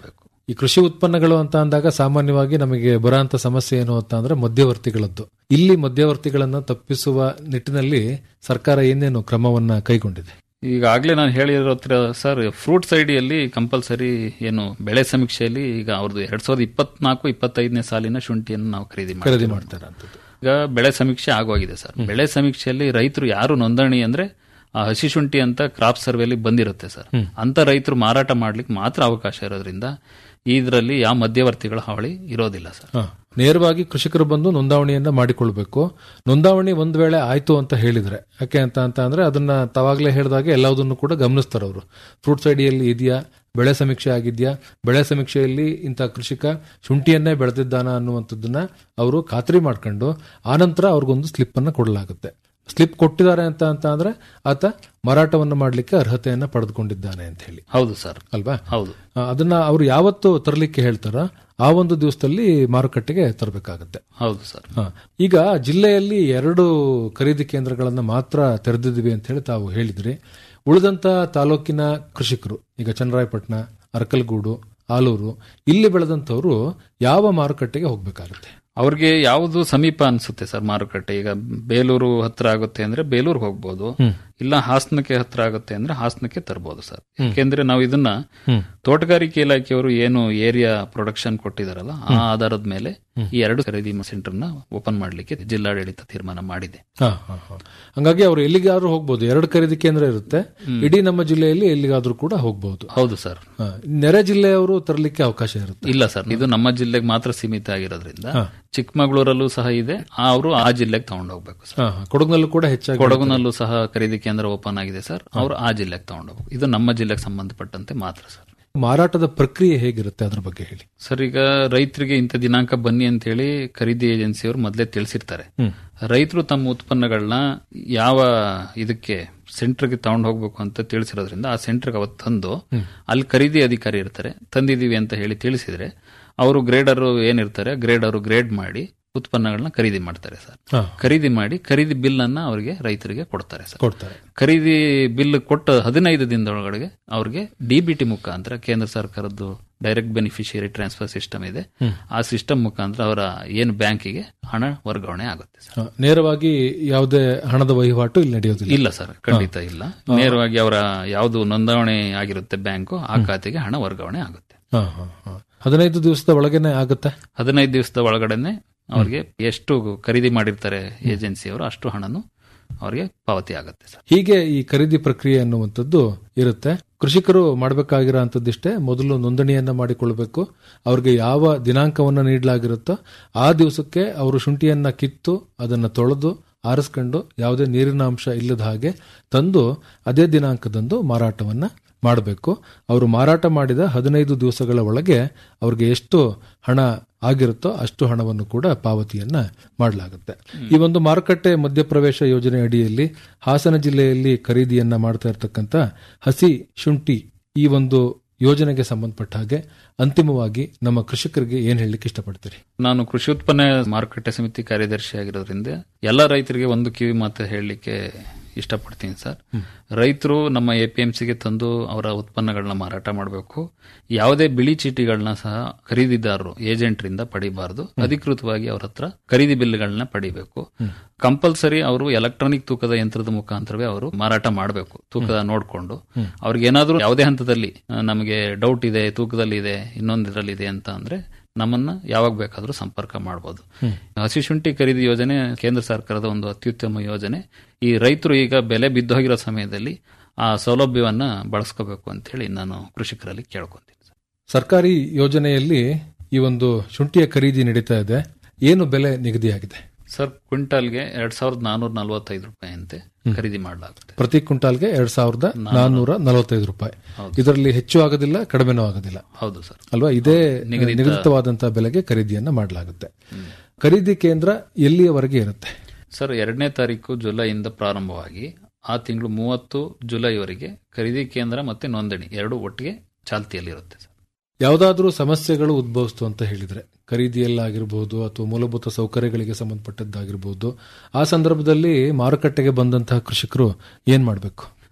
ಈ ಕೃಷಿ ಉತ್ಪನ್ನಗಳು ಅಂತ ಅಂದಾಗ ಸಾಮಾನ್ಯವಾಗಿ ನಮಗೆ ಬರೋಂಥ ಸಮಸ್ಯೆ ಏನು ಅಂತ ಅಂದ್ರೆ ಮಧ್ಯವರ್ತಿಗಳದ್ದು ಇಲ್ಲಿ ಮಧ್ಯವರ್ತಿಗಳನ್ನ ತಪ್ಪಿಸುವ ನಿಟ್ಟಿನಲ್ಲಿ ಸರ್ಕಾರ ಏನೇನು ಕ್ರಮವನ್ನ ಕೈಗೊಂಡಿದೆ ಈಗಾಗಲೇ ನಾನು ಹೇಳಿರೋ ಹತ್ರ ಸರ್ ಫ್ರೂಟ್ ಸೈಡಿಯಲ್ಲಿ ಕಂಪಲ್ಸರಿ ಏನು ಬೆಳೆ ಸಮೀಕ್ಷೆಯಲ್ಲಿ ಈಗ ಅವ್ರದ್ದು ಎರಡ್ ಸಾವಿರದ ಇಪ್ಪತ್ನಾಲ್ಕು ಇಪ್ಪತ್ತೈದನೇ ಸಾಲಿನ ಶುಂಠಿಯನ್ನು ನಾವು ಖರೀದಿ ಖರೀದಿ ಮಾಡ್ತೀವಿ ಮಾಡ್ತಾರೆ ಅಂತದ್ದು ಈಗ ಬೆಳೆ ಸಮೀಕ್ಷೆ ಆಗೋಗಿದೆ ಸರ್ ಬೆಳೆ ಸಮೀಕ್ಷೆಯಲ್ಲಿ ರೈತರು ಯಾರು ನೋಂದಣಿ ಅಂದ್ರೆ ಆ ಹಸಿ ಶುಂಠಿ ಅಂತ ಕ್ರಾಪ್ ಸರ್ವೆಲಿ ಬಂದಿರುತ್ತೆ ಸರ್ ಅಂತ ರೈತರು ಮಾರಾಟ ಮಾಡ್ಲಿಕ್ಕೆ ಮಾತ್ರ ಅವಕಾಶ ಇರೋದ್ರಿಂದ ಇದರಲ್ಲಿ ಯಾವ ಮಧ್ಯವರ್ತಿಗಳ ಹಾವಳಿ ಇರೋದಿಲ್ಲ ಸರ್ ಹ. ನೇರವಾಗಿ ಕೃಷಿಕರು ಬಂದು ನೋಂದಾವಣಿಯನ್ನ ಮಾಡಿಕೊಳ್ಬೇಕು ನೋಂದಾವಣಿ ಒಂದ್ ವೇಳೆ ಆಯ್ತು ಅಂತ ಹೇಳಿದ್ರೆ ಯಾಕೆ ಅಂತ ಅಂತ ಅಂದ್ರೆ ಅದನ್ನ ತಾವಾಗ್ಲೇ ಹೇಳಿದಾಗ ಎಲ್ಲದನ್ನು ಕೂಡ ಗಮನಿಸ್ತಾರೆ ಅವರು ಫ್ರೂಟ್ಸ್ ಐಡಿಯಲ್ಲಿ ಇದೆಯಾ ಬೆಳೆ ಸಮೀಕ್ಷೆ ಆಗಿದ್ಯಾ ಬೆಳೆ ಸಮೀಕ್ಷೆಯಲ್ಲಿ ಇಂಥ ಕೃಷಿಕ ಶುಂಠಿಯನ್ನೇ ಬೆಳೆದಿದ್ದಾನ ಅನ್ನುವಂಥದ್ದನ್ನ ಅವರು ಖಾತ್ರಿ ಮಾಡ್ಕೊಂಡು ಆನಂತರ ಅವ್ರಿಗೊಂದು ಸ್ಲಿಪ್ ಅನ್ನ ಕೊಡಲಾಗುತ್ತೆ ಸ್ಲಿಪ್ ಕೊಟ್ಟಿದ್ದಾರೆ ಅಂತ ಅಂತ ಅಂದ್ರೆ ಆತ ಮಾರಾಟವನ್ನು ಮಾಡಲಿಕ್ಕೆ ಅರ್ಹತೆಯನ್ನ ಪಡೆದುಕೊಂಡಿದ್ದಾನೆ ಅಂತ ಹೇಳಿ ಹೌದು ಸರ್ ಅಲ್ವಾ ಹೌದು ಆ, ಅದನ್ನ ಅವರು ಯಾವತ್ತು ತರಲಿಕ್ಕೆ ಹೇಳ್ತಾರ ಆ ಒಂದು ದಿವಸದಲ್ಲಿ ಮಾರುಕಟ್ಟೆಗೆ ತರಬೇಕಾಗತ್ತೆ ಹೌದು ಸರ್ ಹ. ಈಗ ಜಿಲ್ಲೆಯಲ್ಲಿ ಎರಡು ಖರೀದಿ ಕೇಂದ್ರಗಳನ್ನ ಮಾತ್ರ ತೆರೆದಿದ್ವಿ ಅಂತ ಹೇಳಿ ತಾವು ಹೇಳಿದ್ರಿ ಉಳಿದಂತ ತಾಲೂಕಿನ ಕೃಷಿಕರು ಈಗ ಚನ್ನರಾಯಪಟ್ಟಣ ಅರಕಲ್ಗೂಡು ಆಲೂರು ಇಲ್ಲಿ ಬೆಳೆದಂತವರು ಯಾವ ಮಾರುಕಟ್ಟೆಗೆ ಹೋಗ್ಬೇಕಾಗುತ್ತೆ ಅವ್ರಿಗೆ ಯಾವುದು ಸಮೀಪ ಅನ್ಸುತ್ತೆ ಸರ್ ಮಾರುಕಟ್ಟೆ ಈಗ ಬೇಲೂರು ಹತ್ರ ಆಗುತ್ತೆ ಅಂದ್ರೆ ಬೇಲೂರು ಹೋಗ್ಬೋದು ಇಲ್ಲ ಹಾಸನಕ್ಕೆ ಹತ್ರ ಆಗುತ್ತೆ ಅಂದ್ರೆ ಹಾಸನಕ್ಕೆ ತರಬಹುದು ಸರ್ ಯಾಕೆಂದ್ರೆ ನಾವು ಇದನ್ನ ತೋಟಗಾರಿಕೆ ಇಲಾಖೆಯವರು ಏನು ಏರಿಯಾ ಪ್ರೊಡಕ್ಷನ್ ಕೊಟ್ಟಿದಾರಲ್ಲ ಆ ಆಧಾರದ ಮೇಲೆ ಈ ಎರಡು ಖರೀದಿ ಸೆಂಟರ್ ನ ಓಪನ್ ಮಾಡ್ಲಿಕ್ಕೆ ಜಿಲ್ಲಾಡಳಿತ ತೀರ್ಮಾನ ಮಾಡಿದೆ ಹ, ಹ, ಹ. ಹಂಗಾಗಿ ಅವ್ರು ಎಲ್ಲಿಗಾದ್ರೂ ಹೋಗ್ಬೋದು ಎರಡು ಖರೀದಿ ಕೇಂದ್ರ ಇರುತ್ತೆ ಇಡೀ ನಮ್ಮ ಜಿಲ್ಲೆಯಲ್ಲಿ ಎಲ್ಲಿಗಾದ್ರೂ ಕೂಡ ಹೋಗ್ಬಹುದು ಹೌದು ಸರ್ ಹ. ನೆರೆ ಜಿಲ್ಲೆಯವರು ತರಲಿಕ್ಕೆ ಅವಕಾಶ ಇರುತ್ತೆ ಇಲ್ಲ ಸರ್ ಇದು ನಮ್ಮ ಜಿಲ್ಲೆಗೆ ಮಾತ್ರ ಸೀಮಿತ ಆಗಿರೋದ್ರಿಂದ ಚಿಕ್ಕಮಗಳೂರಲ್ಲೂ ಸಹ ಇದೆ ಅವರು ಆ ಜಿಲ್ಲೆಗೆ ತಗೊಂಡು ಹೋಗ್ಬೇಕು ಸರ್ ಹ, ಹ. ಕೊಡಗಿನಲ್ಲೂ ಕೂಡ ಹೆಚ್ಚಾಗಿ ಕೊಡಗುನಲ್ಲೂ ಸಹ ಖರೀದಿ ಕೇಂದ್ರ ಓಪನ್ ಆಗಿದೆ ಸರ್ ಅವರು ಆ ಜಿಲ್ಲೆಗೆ ತಗೊಂಡು ಹೋಗ್ಬೇಕು ಇದು ನಮ್ಮ ಜಿಲ್ಲೆಗೆ ಸಂಬಂಧಪಟ್ಟಂತೆ ಮಾತ್ರ ಸರ್ ಮಾರಾಟದ ಪ್ರಕ್ರಿಯೆ ಹೇಗಿರುತ್ತೆ ಅದ್ರ ಬಗ್ಗೆ ಹೇಳಿ ಸರ್ ಈಗ ರೈತರಿಗೆ ಇಂಥ ದಿನಾಂಕ ಬನ್ನಿ ಅಂತ ಹೇಳಿ ಖರೀದಿ ಏಜೆನ್ಸಿಯವರು ಮೊದಲೇ ತಿಳಿಸಿರ್ತಾರೆ ರೈತರು ತಮ್ಮ ಉತ್ಪನ್ನಗಳನ್ನ ಯಾವ ಇದಕ್ಕೆ ಸೆಂಟರ್ಗೆ ತಗೊಂಡು ಹೋಗ್ಬೇಕು ಅಂತ ತಿಳಿಸಿರೋದ್ರಿಂದ ಆ ಸೆಂಟರ್ಗೆ ಅವತ್ತು ತಂದು ಅಲ್ಲಿ ಖರೀದಿ ಅಧಿಕಾರಿ ಇರ್ತಾರೆ ತಂದಿದೀವಿ ಅಂತ ಹೇಳಿ ತಿಳಿಸಿದ್ರೆ ಅವರು ಗ್ರೇಡರ್ ಏನಿರ್ತಾರೆ ಗ್ರೇಡರ್ ಗ್ರೇಡ್ ಮಾಡಿ ಉತ್ಪನ್ನಗಳನ್ನ ಖರೀದಿ ಮಾಡ್ತಾರೆ ಸರ್ ಹಾ. ಖರೀದಿ ಮಾಡಿ ಖರೀದಿ ಬಿಲ್ ಅನ್ನ ಅವರಿಗೆ ರೈತರಿಗೆ ಕೊಡ್ತಾರೆ ಸರ್ ಕೊಡ್ತಾರೆ ಖರೀದಿ ಬಿಲ್ ಕೊಟ್ಟ ಹದಿನೈದು ದಿನದೊಳಗಡೆ ಅವ್ರಿಗೆ ಡಿಬಿಟಿ ಮುಖಾಂತರ ಕೇಂದ್ರ ಸರ್ಕಾರದ್ದು ಡೈರೆಕ್ಟ್ ಬೆನಿಫಿಷಿಯರಿ ಟ್ರಾನ್ಸ್ಫರ್ ಸಿಸ್ಟಮ್ ಇದೆ ಆ ಸಿಸ್ಟಮ್ ಮುಖಾಂತರ ಅವರ ಏನು ಬ್ಯಾಂಕಿಗೆ ಹಣ ವರ್ಗಾವಣೆ ಆಗುತ್ತೆ ಸರ್ ಹ, ನೇರವಾಗಿ ಯಾವುದೇ ಹಣದ ವಹಿವಾಟು ಇಲ್ಲಿ ನಡೆಯೋದಿಲ್ಲ ಇಲ್ಲ ಸರ್ ಖಂಡಿತ ಇಲ್ಲ ನೇರವಾಗಿ ಅವರ ಯಾವುದು ನೋಂದಾವಣೆ ಆಗಿರುತ್ತೆ ಬ್ಯಾಂಕು ಆ ಖಾತೆಗೆ ಹಣ ವರ್ಗಾವಣೆ ಆಗುತ್ತೆ ಹ, ಹ, ಹ. ಹದಿನೈದು ದಿವಸದ ಒಳಗೇನೆ ಆಗುತ್ತೆ ಹದಿನೈದು ದಿವಸದ ಒಳಗಡೆನೆ ಅವ್ರಿಗೆ ಎಷ್ಟು ಖರೀದಿ ಮಾಡಿರ್ತಾರೆ ಏಜೆನ್ಸಿಯವರು ಅಷ್ಟು ಹಣನು ಅವರಿಗೆ ಪಾವತಿ ಆಗುತ್ತೆ ಸರ್ ಹೀಗೆ ಈ ಖರೀದಿ ಪ್ರಕ್ರಿಯೆ ಅನ್ನುವಂಥದ್ದು ಇರುತ್ತೆ ಕೃಷಿಕರು ಮಾಡಬೇಕಾಗಿರೋ ಅಂಥದ್ದಿಷ್ಟೇ ಮೊದಲು ನೋಂದಣಿಯನ್ನ ಮಾಡಿಕೊಳ್ಬೇಕು ಅವ್ರಿಗೆ ಯಾವ ದಿನಾಂಕವನ್ನ ನೀಡಲಾಗಿರುತ್ತೋ ಆ ದಿವಸಕ್ಕೆ ಅವರು ಶುಂಠಿಯನ್ನ ಕಿತ್ತು ಅದನ್ನ ತೊಳೆದು ಆರಿಸ್ಕೊಂಡು ಯಾವುದೇ ನೀರಿನ ಅಂಶ ಇಲ್ಲದ ಹಾಗೆ ತಂದು ಅದೇ ದಿನಾಂಕದಂದು ಮಾರಾಟವನ್ನ ಮಾಡಬೇಕು ಅವರು ಮಾರಾಟ ಮಾಡಿದ ಹದಿನೈದು ದಿವಸಗಳ ಒಳಗೆ ಅವ್ರಿಗೆ ಎಷ್ಟು ಹಣ ಆಗಿರುತ್ತೋ ಅಷ್ಟು ಹಣವನ್ನು ಕೂಡ ಪಾವತಿಯನ್ನ ಮಾಡಲಾಗುತ್ತೆ ಈ ಒಂದು ಮಾರುಕಟ್ಟೆ ಮಧ್ಯಪ್ರವೇಶ ಯೋಜನೆ ಅಡಿಯಲ್ಲಿ ಹಾಸನ ಜಿಲ್ಲೆಯಲ್ಲಿ ಖರೀದಿಯನ್ನ ಮಾಡ್ತಾ ಇರತಕ್ಕಂತ ಹಸಿ ಶುಂಠಿ ಈ ಒಂದು ಯೋಜನೆಗೆ ಸಂಬಂಧಪಟ್ಟ ಹಾಗೆ ಅಂತಿಮವಾಗಿ ನಮ್ಮ ಕೃಷಿಕರಿಗೆ ಏನ್ ಹೇಳಲಿಕ್ಕೆ ಇಷ್ಟಪಡ್ತೀರಿ ನಾನು ಕೃಷಿ ಉತ್ಪನ್ನ ಮಾರುಕಟ್ಟೆ ಸಮಿತಿ ಕಾರ್ಯದರ್ಶಿ ಆಗಿರೋದ್ರಿಂದ ಎಲ್ಲ ರೈತರಿಗೆ ಒಂದು ಕಿವಿ ಮಾತು ಹೇಳಲಿಕ್ಕೆ ಇಷ್ಟಪಡ್ತೀನಿ ಸರ್ ರೈತರು ನಮ್ಮ ಎ ಪಿ ಗೆ ತಂದು ಅವರ ಉತ್ಪನ್ನಗಳನ್ನ ಮಾರಾಟ ಮಾಡಬೇಕು ಯಾವುದೇ ಬಿಳಿ ಚೀಟಿಗಳನ್ನ ಸಹ ಖರೀದಿದಾರರು ಏಜೆಂಟ್ರಿಂದ ಪಡಿಬಾರದು ಅಧಿಕೃತವಾಗಿ ಅವ್ರ ಹತ್ರ ಖರೀದಿ ಬಿಲ್ಗಳನ್ನ ಪಡಿಬೇಕು ಕಂಪಲ್ಸರಿ ಅವರು ಎಲೆಕ್ಟ್ರಾನಿಕ್ ತೂಕದ ಯಂತ್ರದ ಮುಖಾಂತರವೇ ಅವರು ಮಾರಾಟ ಮಾಡಬೇಕು ತೂಕದ ನೋಡಿಕೊಂಡು ಅವ್ರಿಗೆ ಏನಾದರೂ ಯಾವುದೇ ಹಂತದಲ್ಲಿ ಆ, ನಮಗೆ ಡೌಟ್ ಇದೆ ತೂಕದಲ್ಲಿ ಇದೆ ಇನ್ನೊಂದಿದ್ರಲ್ಲಿ ಇದೆ ಅಂತ ಅಂದ್ರೆ ನಮ್ಮನ್ನ ಯಾವಾಗ ಬೇಕಾದ್ರೂ ಸಂಪರ್ಕ ಮಾಡಬಹುದು ಹಸಿ ಶುಂಠಿ ಖರೀದಿ ಯೋಜನೆ ಕೇಂದ್ರ ಸರ್ಕಾರದ ಒಂದು ಅತ್ಯುತ್ತಮ ಯೋಜನೆ ಈ ರೈತರು ಈಗ ಬೆಲೆ ಬಿದ್ದೋಗಿರೋ ಸಮಯದಲ್ಲಿ ಆ ಸೌಲಭ್ಯವನ್ನ ಬಳಸ್ಕೋಬೇಕು ಅಂತ ಹೇಳಿ ನಾನು ಕೃಷಿಕರಲ್ಲಿ ಕೇಳ್ಕೊಂತೀನಿ ಸರ್. ಸರ್ಕಾರಿ ಯೋಜನೆಯಲ್ಲಿ ಈ ಒಂದು ಶುಂಠಿಯ ಖರೀದಿ ನಡೀತಾ ಇದೆ ಏನು ಬೆಲೆ ನಿಗದಿಯಾಗಿದೆ ಸರ್ ಕ್ವಿಂಟಾಲ್ಗೆ ಎರಡ್ ಸಾವಿರದ ನಾನೂರ ನಲವತ್ತೈದು ರೂಪಾಯಿ ಅಂತೆ ಖರೀದಿ ಮಾಡಲಾಗುತ್ತೆ ಪ್ರತಿ ಕ್ವಿಂಟಾಲ್ಗೆ ಎರಡ್ ಸಾವಿರದ ನಾನ್ನೂರ ನಲವತ್ತೈದು ರೂಪಾಯಿ ಇದರಲ್ಲಿ ಹೆಚ್ಚು ಆಗೋದಿಲ್ಲ ಕಡಿಮೆನೂ ಆಗೋದಿಲ್ಲ ಹೌದು ಸರ್ ಅಲ್ವಾ ಇದೇ ನಿಗದಿತವಾದಂತಹ ಬೆಲೆಗೆ ಖರೀದಿಯನ್ನ ಮಾಡಲಾಗುತ್ತೆ ಖರೀದಿ ಕೇಂದ್ರ ಎಲ್ಲಿಯವರೆಗೆ ಇರುತ್ತೆ ಸರ್ ಎರಡನೇ ತಾರೀಕು ಜುಲೈಯಿಂದ ಪ್ರಾರಂಭವಾಗಿ ಆ ತಿಂಗಳು ಮೂವತ್ತು ಜುಲೈವರೆಗೆ ಖರೀದಿ ಕೇಂದ್ರ ಮತ್ತೆ ನೋಂದಣಿ ಎರಡು ಒಟ್ಟಿಗೆ ಚಾಲ್ತಿಯಲ್ಲಿರುತ್ತೆ ಸರ್ ಯಾವುದಾದ್ರೂ ಸಮಸ್ಯೆಗಳು ಉದ್ಭವಿಸ್ತು ಅಂತ ಹೇಳಿದ್ರೆ ಖರೀದಿಯಲ್ಲಾಗಿರ್ಬೋದು ಅಥವಾ ಮೂಲಭೂತ ಸೌಕರ್ಯಗಳಿಗೆ ಸಂಬಂಧಪಟ್ಟದ್ದಾಗಿರ್ಬೋದು ಆ ಸಂದರ್ಭದಲ್ಲಿ ಮಾರುಕಟ್ಟೆಗೆ ಬಂದಂತಹ ಕೃಷಿಕರು ಏನ್ ಮಾಡಬೇಕು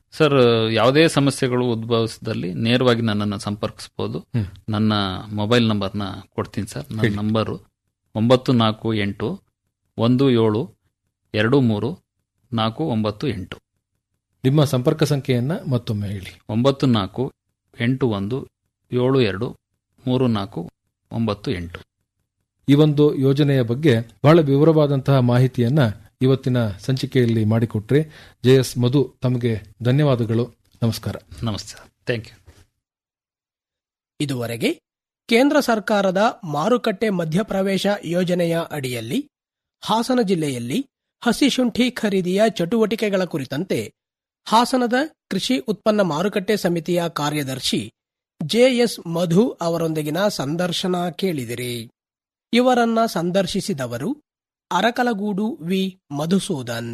ಸರ್ ಯಾವುದೇ ಸಮಸ್ಯೆಗಳು ಉದ್ಭವಿಸಿದಲ್ಲಿ ನೇರವಾಗಿ ನನ್ನನ್ನು ಸಂಪರ್ಕಿಸಬಹುದು ನನ್ನ ಮೊಬೈಲ್ ನಂಬರ್ನ ಕೊಡ್ತೀನಿ ಸರ್ ನನ್ನ ನಂಬರು ಒಂಬತ್ತು ನಾಲ್ಕು ಎಂಟು ಒಂದು ಏಳು ಎರಡು ಮೂರು ನಾಲ್ಕು ಒಂಬತ್ತು ಎಂಟು ನಿಮ್ಮ ಸಂಪರ್ಕ ಸಂಖ್ಯೆಯನ್ನ ಮತ್ತೊಮ್ಮೆ ಹೇಳಿ ಒಂಬತ್ತು ನಾಲ್ಕು ಎಂಟು ಒಂದು ಏಳು ಎರಡು ಮೂರು ನಾಲ್ಕು ಒಂಬತ್ತು ಎಂಟು ಈ ಒಂದು ಯೋಜನೆಯ ಬಗ್ಗೆ ಬಹಳ ವಿವರವಾದಂತಹ ಮಾಹಿತಿಯನ್ನ ಇವತ್ತಿನ ಸಂಚಿಕೆಯಲ್ಲಿ ಮಾಡಿಕೊಟ್ರಿ ಜೆ ಎಸ್ ಮಧು ತಮಗೆ ಧನ್ಯವಾದಗಳು ನಮಸ್ಕಾರ ನಮಸ್ತೆ ಥ್ಯಾಂಕ್ ಯು ಇದುವರೆಗೆ ಕೇಂದ್ರ ಸರ್ಕಾರದ ಮಾರುಕಟ್ಟೆ ಮಧ್ಯಪ್ರವೇಶ ಯೋಜನೆಯ ಅಡಿಯಲ್ಲಿ ಹಾಸನ ಜಿಲ್ಲೆಯಲ್ಲಿ ಹಸಿ ಶುಂಠಿ ಖರೀದಿಯ ಚಟುವಟಿಕೆಗಳ ಕುರಿತಂತೆ ಹಾಸನದ ಕೃಷಿ ಉತ್ಪನ್ನ ಮಾರುಕಟ್ಟೆ ಸಮಿತಿಯ ಕಾರ್ಯದರ್ಶಿ ಜೆಎಸ್ ಮಧು ಅವರೊಂದಿಗಿನ ಸಂದರ್ಶನ ಕೇಳಿದಿರಿ ಇವರನ್ನ ಸಂದರ್ಶಿಸಿದವರು ಅರಕಲಗೂಡು ವಿ ಮಧುಸೂದನ್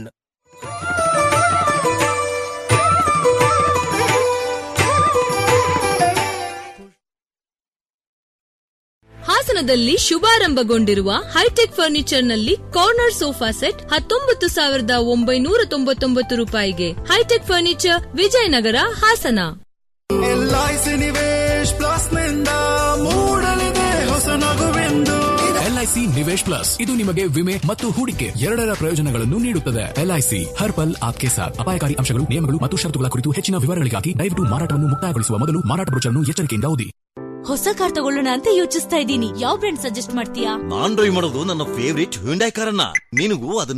ಹಾಸನದಲ್ಲಿ ಶುಭಾರಂಭಗೊಂಡಿರುವ ಹೈಟೆಕ್ ಫರ್ನಿಚರ್ನಲ್ಲಿ ಕಾರ್ನರ್ ಸೋಫಾ ಸೆಟ್ ಹತ್ತೊಂಬತ್ತು ಸಾವಿರದ ಒಂಬೈನೂರ ತೊಂಬತ್ತೊಂಬತ್ತು ರೂಪಾಯಿಗೆ hi tech furniture Vijayanagar Hassan LIC Nivesh plus ನಿಂದ ಮೂಡಲಿದೆ ಹೊಸ ನಗುವೆಂದು ಎಲ್ಐಸಿ ನಿವೇಶ್ ಪ್ಲಸ್ ಇದು ನಿಮಗೆ ವಿಮೆ ಮತ್ತು ಹೂಡಿಕೆ ಎರಡರ ಪ್ರಯೋಜನಗಳನ್ನು ನೀಡುತ್ತದೆ ಎಲ್ಐಸಿ ಹರ್ ಪಲ್ ಆಪ್ಕೆ ಸಾಥ್ ಅಪಾಯಕಾರಿ ಅಂಶಗಳು ನಿಯಮಗಳು ಮತ್ತು ಷರತ್ತುಗಳ ಕುರಿತು ಹೆಚ್ಚಿನ ವಿವರಗಳಿಗಾಗಿ ದಯವಿಟ್ಟು ಮಾರಾಟವನ್ನು ಮುಕ್ತಾಯಗೊಳಿಸುವ ಮೊದಲು ಮಾರಾಟ ಬ್ರೋಚರ್ನ್ನು ಎಚ್ಚರಿಕೆಯಿಂದ ಓದಿ ಹೊಸ ಕಾರ್ ತಗೊಳ್ಳೋಣ ಅಂತ ಯೋಚಿಸ್ತಾ ಇದ್ದೀನಿ ಯಾವ ಬ್ರ್ಯಾಂಡ್ ಸಜೆಸ್ಟ್ ಮಾಡ್ತೀಯಾ ನಾನ್ ಡ್ರೈವ್ ಮಾಡೋದು ನನ್ನ ಫೇವರಿಟ್ ಹ್ಯುಂಡೈ ಕಾರನ್ನ ನಿನಗೂ ಅದನ್ನ